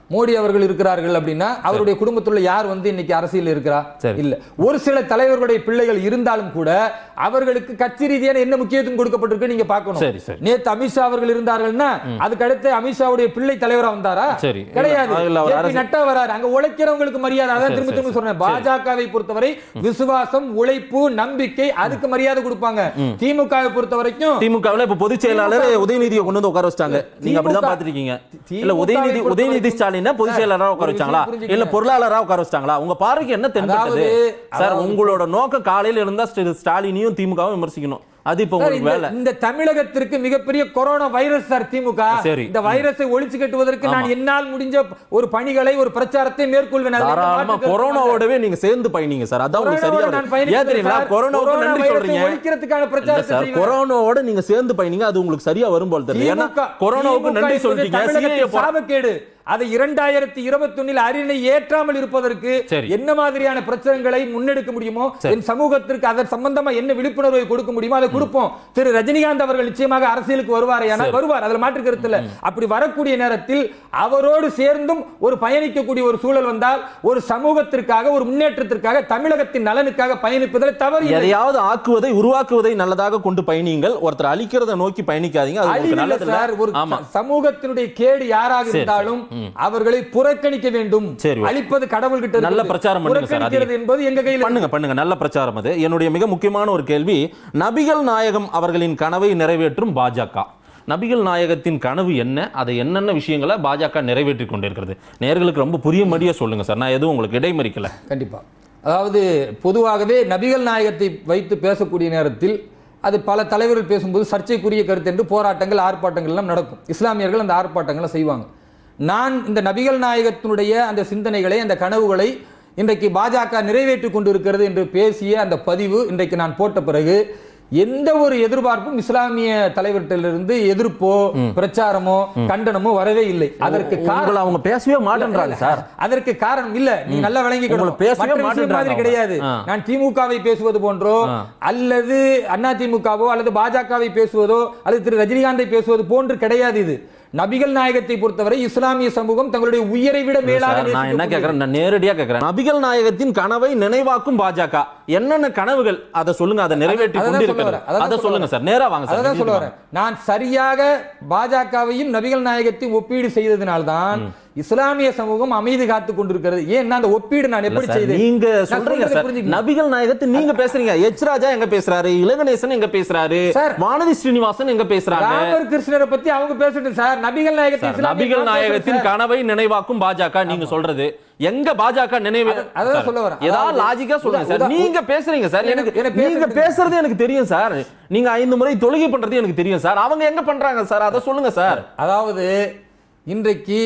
மோடி அவர்கள் இருக்கிறார்கள் அப்படின்னா அவருடைய குடும்பத்துல யார் வந்து இன்னைக்கு அரசியல் இருக்கிறா சரி. இல்ல ஒரு சில தலைவர்களுடைய பிள்ளைகள் இருந்தாலும் கூட அவர்களுக்கு கட்சி ரீதியான என்ன முக்கியத்துவம் கொடுக்கப்பட்டிருக்கு நீங்க பார்க்கணும் சரி, சரி. நேத்து அமித்ஷா அவர்கள் இருந்தார்கள்னா அதுக்கு அடுத்து அமித்ஷாவுடைய பிள்ளை தலைவரா வந்தாரா சரி. கிடையாது இல்ல, இல்ல, அவர் JP அரசு- நட்டா வராரு அங்க உழைக்கிறவங்களுக்கு மரியாதை அதான் சரி, திரும்ப சரி, திரும்ப சரி. சொல்றேன் பாஜகவை பொறுத்தவரை விசுவாசம் உழைப்பு நம்பிக்கை அதுக்கு மரியாதை கொடுப்பாங்க திமுகவை பொறுத்த வரைக்கும் திமுகவில் இப்ப பொதுச் செயலாளர் உதயநிதியை கொண்டு வந்து உட்கார வச்சிட்டாங்க நீங்க அப்படிதான் திமுக பாத்துருக்கீங்க திமுக இல்ல உதயநிதி பொறுத்த உதயநிதி வரைக்கும் ஸ்டாலினை பொதுச் சார், செயலாளரா ஒரு உட்கார விஷயம் வச்சாங்களா புரிஞ்சுக்கங்க. இல்ல பொருளாளரா உட்கார வச்சாங்களா உங்க பார்வைக்கு என்ன தென்பட்டது அதாவது- சார் அதாவது- உங்களோட நோக்கம் காலையில இருந்தா ஸ்ட- ஸ்டாலினையும் திமுகவும் விமர்சிக்கணும் அது இப்ப சார், உங்களுக்கு இந்த- வேலை இந்த தமிழகத்திற்கு மிகப்பெரிய கொரோனா வைரஸ் சார் திமுக சரி. இந்த வைரஸை ஒழிச்சு கட்டுவதற்கு நான் ஆமா. என்னால் முடிஞ்ச ஒரு பணிகளை ஒரு பிரச்சாரத்தை மேற்கொள்வேன் அதுல எந்த தாராளமா மாற்று கருத்தும் இல்லை. கொரோனாவோடவே நீங்க சேர்ந்து பயணிங்க சார் அதான் உங்களுக்கு சரியா கொரோனாவோட நான் வரும். பயணிக்கிறேன் ஏன் தெரியுங்களா சார். கொரோனாவுக்கு கொரோனா நன்றி வைரஸை சொல்றீங்க ஒழிக்கிறதுக்கான இல்ல பிரச்சாரத்தை சார் செய்வேன். கொரோனாவோட நீங்க சேர்ந்து பயணிங்க அது உங்களுக்கு சரியா வரும் போல தெரியல ஏன்னா திமுக கொரோனாவுக்கு திமுக நன்றி என்பது சொல்லிட்டீங்க தமிழகத்தின் CAA போ- சாபக்கேடு அதை இரண்டாயிரத்தி இருபத்தி ஒன்னில் அரியணை ஏற்றாமல் இருப்பதற்கு சரி. என்ன மாதிரியான பிரச்சனைகளை முன்னெடுக்க முடியுமோ என் சமூகத்திற்கு அதன் சம்பந்தமா என்ன விழிப்புணர்வை கொடுக்க முடியுமோ அதை கொடுப்போம் திரு ரஜினிகாந்த் அவர்கள் நிச்சயமாக அரசியலுக்கு வருவார் ஆனால் வருவார் அதுல மாற்று கருத்து இல்ல அப்படி வரக்கூடிய நேரத்தில் அவரோடு சேர்ந்தும் ஒரு பயணிக்கக்கூடிய ஒரு சூழல் வந்தால் ஒரு சமூகத்திற்காக ஒரு முன்னேற்றத்திற்காக தமிழகத்தின் நலனுக்காக பயணிப்பதில் தவறு இல்லை. எதையாவது ஆக்குவதை உருவாக்குவதை நல்லதாக கொண்டு பயணிங்கள் ஒருத்தர் அழிக்கிறத நோக்கி பயணிக்காதீங்க அது உங்களுக்கு அழிவில்லை நல்லது சார் ஒரு இல்ல ஆமா ச- சமூகத்தினுடைய கேடு யாராக சரி, இருந்தாலும் அவர்களை புறக்கணிக்க வேண்டும் சரி, ஓகே. அழிப்பது கடவுள் கிட்ட நல்ல இருக்குது. பிரச்சாரம் பண்ணுங்க சார், புறக்கணிக்கிறது அதிகம். என்பது எங்க கையில் பண்ணுங்க பண்ணுங்க நல்ல பிரச்சாரம் அது என்னுடைய மிக முக்கியமான ஒரு கேள்வி நபிகள் நாயகம் அவர்களின் கனவை நிறைவேற்றும் பாஜக நபிகள் நாயகத்தின் கனவு என்ன அதை என்னென்ன விஷயங்களை பாஜக நிறைவேற்றி கொண்டிருக்கிறது நேர்களுக்கு ரொம்ப புரியும்படியா சொல்லுங்க சார் நான் எதுவும் உங்களுக்கு இடைமறிக்கல கண்டிப்பா அதாவது பொதுவாகவே நபிகள் நாயகத்தை வைத்து பேசக்கூடிய நேரத்தில் அது பல தலைவர்கள் பேசும்போது சர்ச்சைக்குரிய கருத்து என்று போராட்டங்கள் ஆர்ப்பாட்டங்கள் எல்லாம் நடக்கும் இஸ்லாமியர்கள் அந்த ஆர்ப்பாட்டங்களை செய்வாங்க நான் இந்த நபிகள் நாயகத்தினுடைய அந்த சிந்தனைகளை அந்த கனவுகளை இன்றைக்கு பாஜக நிறைவேற்றி கொண்டிருக்கிறது என்று பேசிய அந்த பதிவு இன்றைக்கு நான் போட்ட பிறகு எந்த ஒரு எதிர்பார்ப்பும் இஸ்லாமிய தலைவர்களிலிருந்து எதிர்ப்போ பிரச்சாரமோ கண்டனமோ வரவே இல்லை அதற்கு காரணம் உங்களை அவங்க பேசவே மாட்டேன்றாங்க சார் அதற்கு காரணம் இல்ல நீ நல்லா விளங்கிக்கணும் உங்களை பேசவே மற்ற விஷயம் மாட்டேன்றாங்க மாதிரி அவங்க. கிடையாது ஆ. நான் திமுகவை பேசுவது போன்றோ ஆ. அல்லது அண்ணா திமுகவோ அல்லது பாஜகவை பேசுவதோ அல்லது திரு ரஜினிகாந்தை பேசுவது போன்று கிடையாது இது நபிகள் நாயகத்தை பொறுத்தவரை இஸ்லாமிய சமூகம் தங்களுடைய உயிரை விட மேலாக சார், நான் என்ன நேசிக்கக்கூடியது. கேக்குறேன் நான் நேரடியா கேக்குறேன் நபிகள் நாயகத்தின் கனவை நினைவாக்கும் பாஜக என்னென்ன கனவுகள் அதை சொல்லுங்க அதை நிறைவேற்றி அதான் கொண்டு சொல்ல இருக்கிறது வரேன். அதான் அதை சொல்ல சொல்லுங்க வரேன். சார் நேரா வாங்க சார் அதான் சொல்ல நிச்சயமா. வரேன் நான் சரியாக பாஜகவையும் நபிகள் நாயகத்தையும் ஒப்பீடு செய்ததினால்தான் இஸ்லாமிய சமூகம் அமைதி காத்துக் கொண்டிருக்கிறது ஏன்னா அந்த ஒப்பீடு நான் இல்ல எப்படி சார், செய்தேன் நீங்க நான் சொல்றீங்க சொல்றதை சார் புரிஞ்சுக்கணும். நபிகள் நாயகத்தை நீங்க பேசுறீங்க எச் ராஜா எங்க பேசுறாரு இளகணேசன் எங்க பேசுறாரு சார், வானதி ஸ்ரீனிவாசன் எங்க பேசுறாங்க ராமர் கிருஷ்ணரை பத்தி அவங்க பேசட்டும் சார் நபிகள் நாயகத்தை சார், இஸ்லாமிய நபிகள் நான் நாயகத்தின் பேசுறேன் சார். கனவை நினைவாக்கும் பாஜக நீங்க சொல்றது எங்க பாஜக நினைவு அத- அதான் சார், சொல்ல வரேன். ஏதாவது அதாவது- லாஜிக்கா சொல்லுங்க உதா- சார் உதா- நீங்க பேசுறீங்க சார் எனக்கு- எனக்கு எனக்கு நீங்க பேசுறது- பேசுறது எனக்கு தெரியும் சார் நீங்க ஐந்து முறை தொழுகை பண்றது எனக்கு தெரியும் சார் அவங்க எங்க பண்றாங்க சார் அதை சொல்லுங்க சார் அதாவது இன்றைக்கு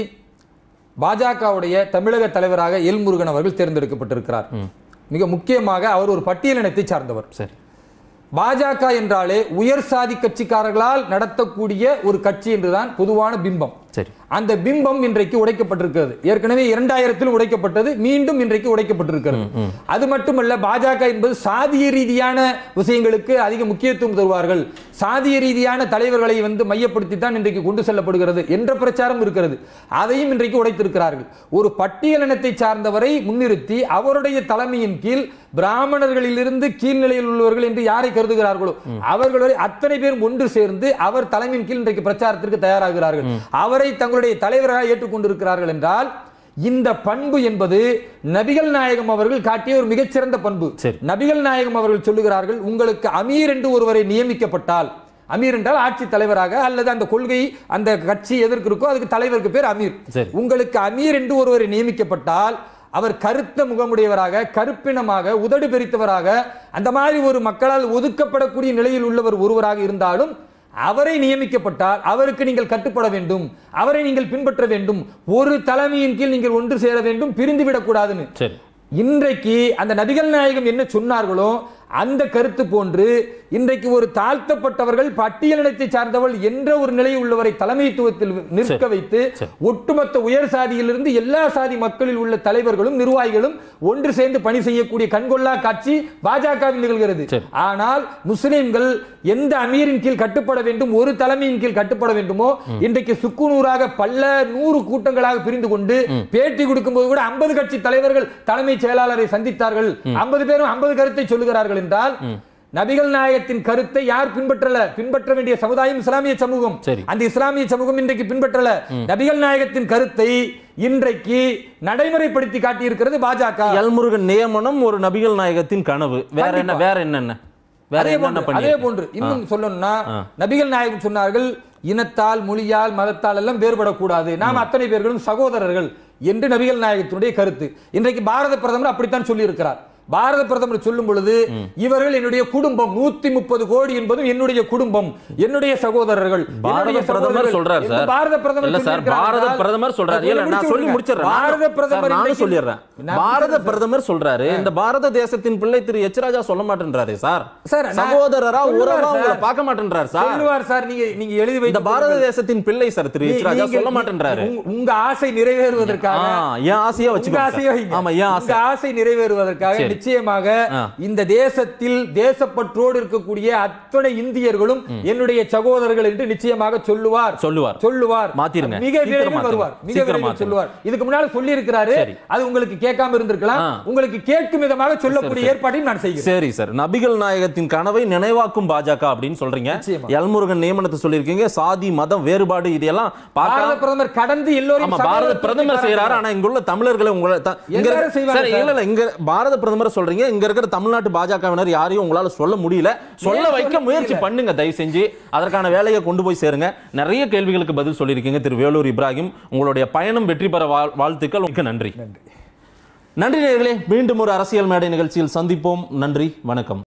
பாஜகவுடைய தமிழக தலைவராக எல் முருகன் அவர்கள் தேர்ந்தெடுக்கப்பட்டிருக்கிறார் மிக முக்கியமாக அவர் ஒரு பட்டியலினத்தை சார்ந்தவர் சரி பாஜக என்றாலே உயர் சாதி கட்சிக்காரர்களால் நடத்தக்கூடிய ஒரு கட்சி என்றுதான் பொதுவான பிம்பம் சரி அந்த பிம்பம் இன்றைக்கு உடைக்கப்பட்டிருக்கிறது ஏற்கனவே இரண்டாயிரத்தில் உடைக்கப்பட்டது மீண்டும் இன்றைக்கு உடைக்கப்பட்டிருக்கிறது அது மட்டுமல்ல பாஜக என்பது சாதிய ரீதியான விஷயங்களுக்கு அதிக முக்கியத்துவம் தருவார்கள் சாதிய ரீதியான தலைவர்களை வந்து மையப்படுத்தி தான் இன்றைக்கு கொண்டு செல்லப்படுகிறது என்ற பிரச்சாரம் இருக்கிறது அதையும் இன்றைக்கு உடைத்திருக்கிறார்கள் ஒரு பட்டியலினத்தை சார்ந்தவரை முன்னிறுத்தி அவருடைய தலைமையின் கீழ் பிராமணர்களிலிருந்து கீழ்நிலையில் உள்ளவர்கள் என்று யாரை கருதுகிறார்களோ அவர்களை அத்தனை பேரும் ஒன்று சேர்ந்து அவர் தலைமையின் கீழ் இன்றைக்கு பிரச்சாரத்திற்கு தயாராகிறார்கள் அவரை தங்களுடைய தலைவராக ஏற்றுக்கொண்டிருக்கிறார்கள் என்றால் இந்த பண்பு என்பது நபிகள் நாயகம் அவர்கள் காட்டிய ஒரு மிகச்சிறந்த பண்பு சரி. நபிகள் நாயகம் அவர்கள் சொல்லுகிறார்கள் உங்களுக்கு அமீர் என்று ஒருவரை நியமிக்கப்பட்டால் அமீர் என்றால் ஆட்சி தலைவராக அல்லது அந்த கொள்கை அந்த கட்சி எதற்கு இருக்கோ அதுக்கு தலைவருக்கு பேர் அமீர் சரி. உங்களுக்கு அமீர் என்று ஒருவரை நியமிக்கப்பட்டால் அவர் கருத்த முகமுடையவராக கருப்பினமாக உதடு பெரித்தவராக அந்த மாதிரி ஒரு மக்களால் ஒதுக்கப்படக்கூடிய நிலையில் உள்ளவர் ஒருவராக இருந்தாலும் அவரை நியமிக்கப்பட்டால் அவருக்கு நீங்கள் கட்டுப்பட வேண்டும் அவரை நீங்கள் பின்பற்ற வேண்டும் ஒரு தலைமையின் கீழ் நீங்கள் ஒன்று சேர வேண்டும் பிரிந்து விடக்கூடாதுன்னு சரி இன்றைக்கு அந்த நபிகள் நாயகம் என்ன சொன்னார்களோ அந்த கருத்து போன்று இன்றைக்கு ஒரு தாழ்த்தப்பட்டவர்கள் பட்டியலினத்தை சார்ந்தவள் என்ற ஒரு நிலை உள்ளவரை தலைமைத்துவத்தில் நிற்க சரி. வைத்து சரி. ஒட்டுமொத்த உயர் சாதியிலிருந்து எல்லா சாதி மக்களில் உள்ள தலைவர்களும் நிர்வாகிகளும் ஒன்று சேர்ந்து பணி செய்யக்கூடிய கண்கொள்ளா காட்சி பாஜகவில் நிகழ்கிறது சரி. ஆனால் முஸ்லிம்கள் எந்த அமீரின் கீழ் கட்டுப்பட வேண்டும் ஒரு தலைமையின் கீழ் கட்டுப்பட வேண்டுமோ இன்றைக்கு சுக்குநூறாக பல நூறு கூட்டங்களாக பிரிந்து கொண்டு பேட்டி கொடுக்கும்போது கூட ஐம்பது கட்சி தலைவர்கள் தலைமை செயலாளரை சந்தித்தார்கள் ஐம்பது பேரும் ஐம்பது கருத்தை சொல்லுகிறார்கள் என்றால் நபிகள் நாயகத்தின் கருத்தை யார் பின்பற்றல பின்பற்ற வேண்டிய சமுதாயம் இஸ்லாமிய சமூகம் சரி. அந்த இஸ்லாமிய சமூகம் இன்றைக்கு பின்பற்றல நபிகள் நாயகத்தின் கருத்தை இன்றைக்கு நடைமுறைப்படுத்தி காட்டியிருக்கிறது பாஜக எல்முருகன் நியமனம் ஒரு நபிகள் நாயகத்தின் கனவு வேற என்ன கண்டிப்பா. வேற என்னென்ன வேற அதே என்னென்ன போன்று அதே பண்ணி போன்று இன்னும் சொல்லணும்னா நபிகள் நாயகம் சொன்னார்கள் இனத்தால் மொழியால் மதத்தால் எல்லாம் வேறுபடக்கூடாது நாம் அத்தனை பேர்களும் சகோதரர்கள் என்று நபிகள் நாயகத்தினுடைய கருத்து இன்றைக்கு பாரத பிரதமர் அப்படித்தான் சொல்லி இருக்கிறார் பாரத பிரதமர் சொல்லும் பொழுது இவர்கள் என்னுடைய குடும்பம் நூத்தி முப்பது கோடி என்பதும் என்னுடைய குடும்பம் என்னுடைய சகோதரர்கள் பாரத என்னுடைய பிரதமர் சகோதரர்கள் சொல்றாரு என்று சார் பாரத பிரதமர் இல்ல சார் சொல்லியிருக்கிறார் பாரத என்றால், பிரதமர் சொல்றாரு அதை இல்ல நான் முடிச்சு சொல்லி விடுங்க. முடிச்சிடுறேன் பாரத நானும் பிரதமர் நானும் இன்றைக்கு- சொல்லிடுறேன் நான் பாரத முடிச்சிடுறேன். பிரதமர் சொல்றாரு இந்த பாரத தேசத்தின் பிள்ளை திரு எச் ராஜா சொல்ல மாட்டேன்றாரு சார் சார், நான் சகோதரரா சொல்லுவார் உறவா சார். உங்களை பார்க்க மாட்டேன்றாரு சார் சொல்லுவார் சார் நீங்க நீங்க எழுதி இந்த வைத்து பாரத தேசத்தின் பிள்ளை சார் திரு எச் ராஜா நீங்கள் சொல்ல மாட்டேன்றாரு உங்க- உங்க ஆசை நிறைவேறுவதற்காக ஆ, என் ஆசையா உங்க வச்சுக்கோங்க ஆசையை சார். வைங்க. ஆமா என் உங்க ஆசை ஆசை நிறைவேறுவதற்காக சரி. நிச்சயமாக ஆ. இந்த தேசத்தில் தேசப்பற்றோடு இருக்கக்கூடிய அத்தனை இந்தியர்களும் என்னுடைய சகோதரர்கள் என்று நிச்சயமாக சொல்லுவார் சொல்லுவார். சொல்லுவார் மாத்திருங்க. மிக சீக்கிரம் விரைவில் மாத்துங்க. வருவார் மிக சீக்கிரம் விரைவில் மாத்துங்க. சொல்லுவார் இதுக்கு முன்னால சொல்லி இருக்கிறாரு சரி. அது உங்களுக்கு கேட்காம இருந்திருக்கலாம் ஆ. உங்களுக்கு கேட்கும் விதமாக சொல்லக்கூடிய சரி. ஏற்பாட்டையும் நான் செய்கிறேன் சரி சார் நபிகள் நாயகத்தின் கனவை நினைவாக்கும் பாஜக அப்படின்னு சொல்றீங்க நிச்சயமா. எல்முருகன் நியமனத்தை சொல்லியிருக்கீங்க சாதி மதம் வேறுபாடு இதெல்லாம் பாரத பார்க்கலாம் பிரதமர் கடந்து எல்லோரும் ஆமா பாரத பிரதமர் செய்யறாரு ஆனா இங்க உள்ள தமிழர்களை உங்களை த- இங்க எல்லாரும் இருக்க- செய்வாங்க சரி, சார். இல்ல இல்ல இங்க பாரத பிரதமர் சொல்றீங்க இங்க இருக்கிற தமிழ்நாட்டு பாஜகவினர் யாரையும் உங்களால சொல்ல முடியல சொல்ல ஏன் வைக்க சொல்ல முயற்சி முடியல? பண்ணுங்க தயவு செஞ்சு அதற்கான வேலையை கொண்டு போய் சேருங்க நிறைய கேள்விகளுக்கு பதில் சொல்லியிருக்கீங்க திரு வேலூர் இப்ராஹிம் உங்களுடைய பயணம் வெற்றி பெற வாழ்- வாழ்த்துக்கள் மிக்க நன்றி நன்றி நேயர்களே மீண்டும் ஒரு அரசியல் மேடை நிகழ்ச்சியில் சந்திப்போம் நன்றி வணக்கம்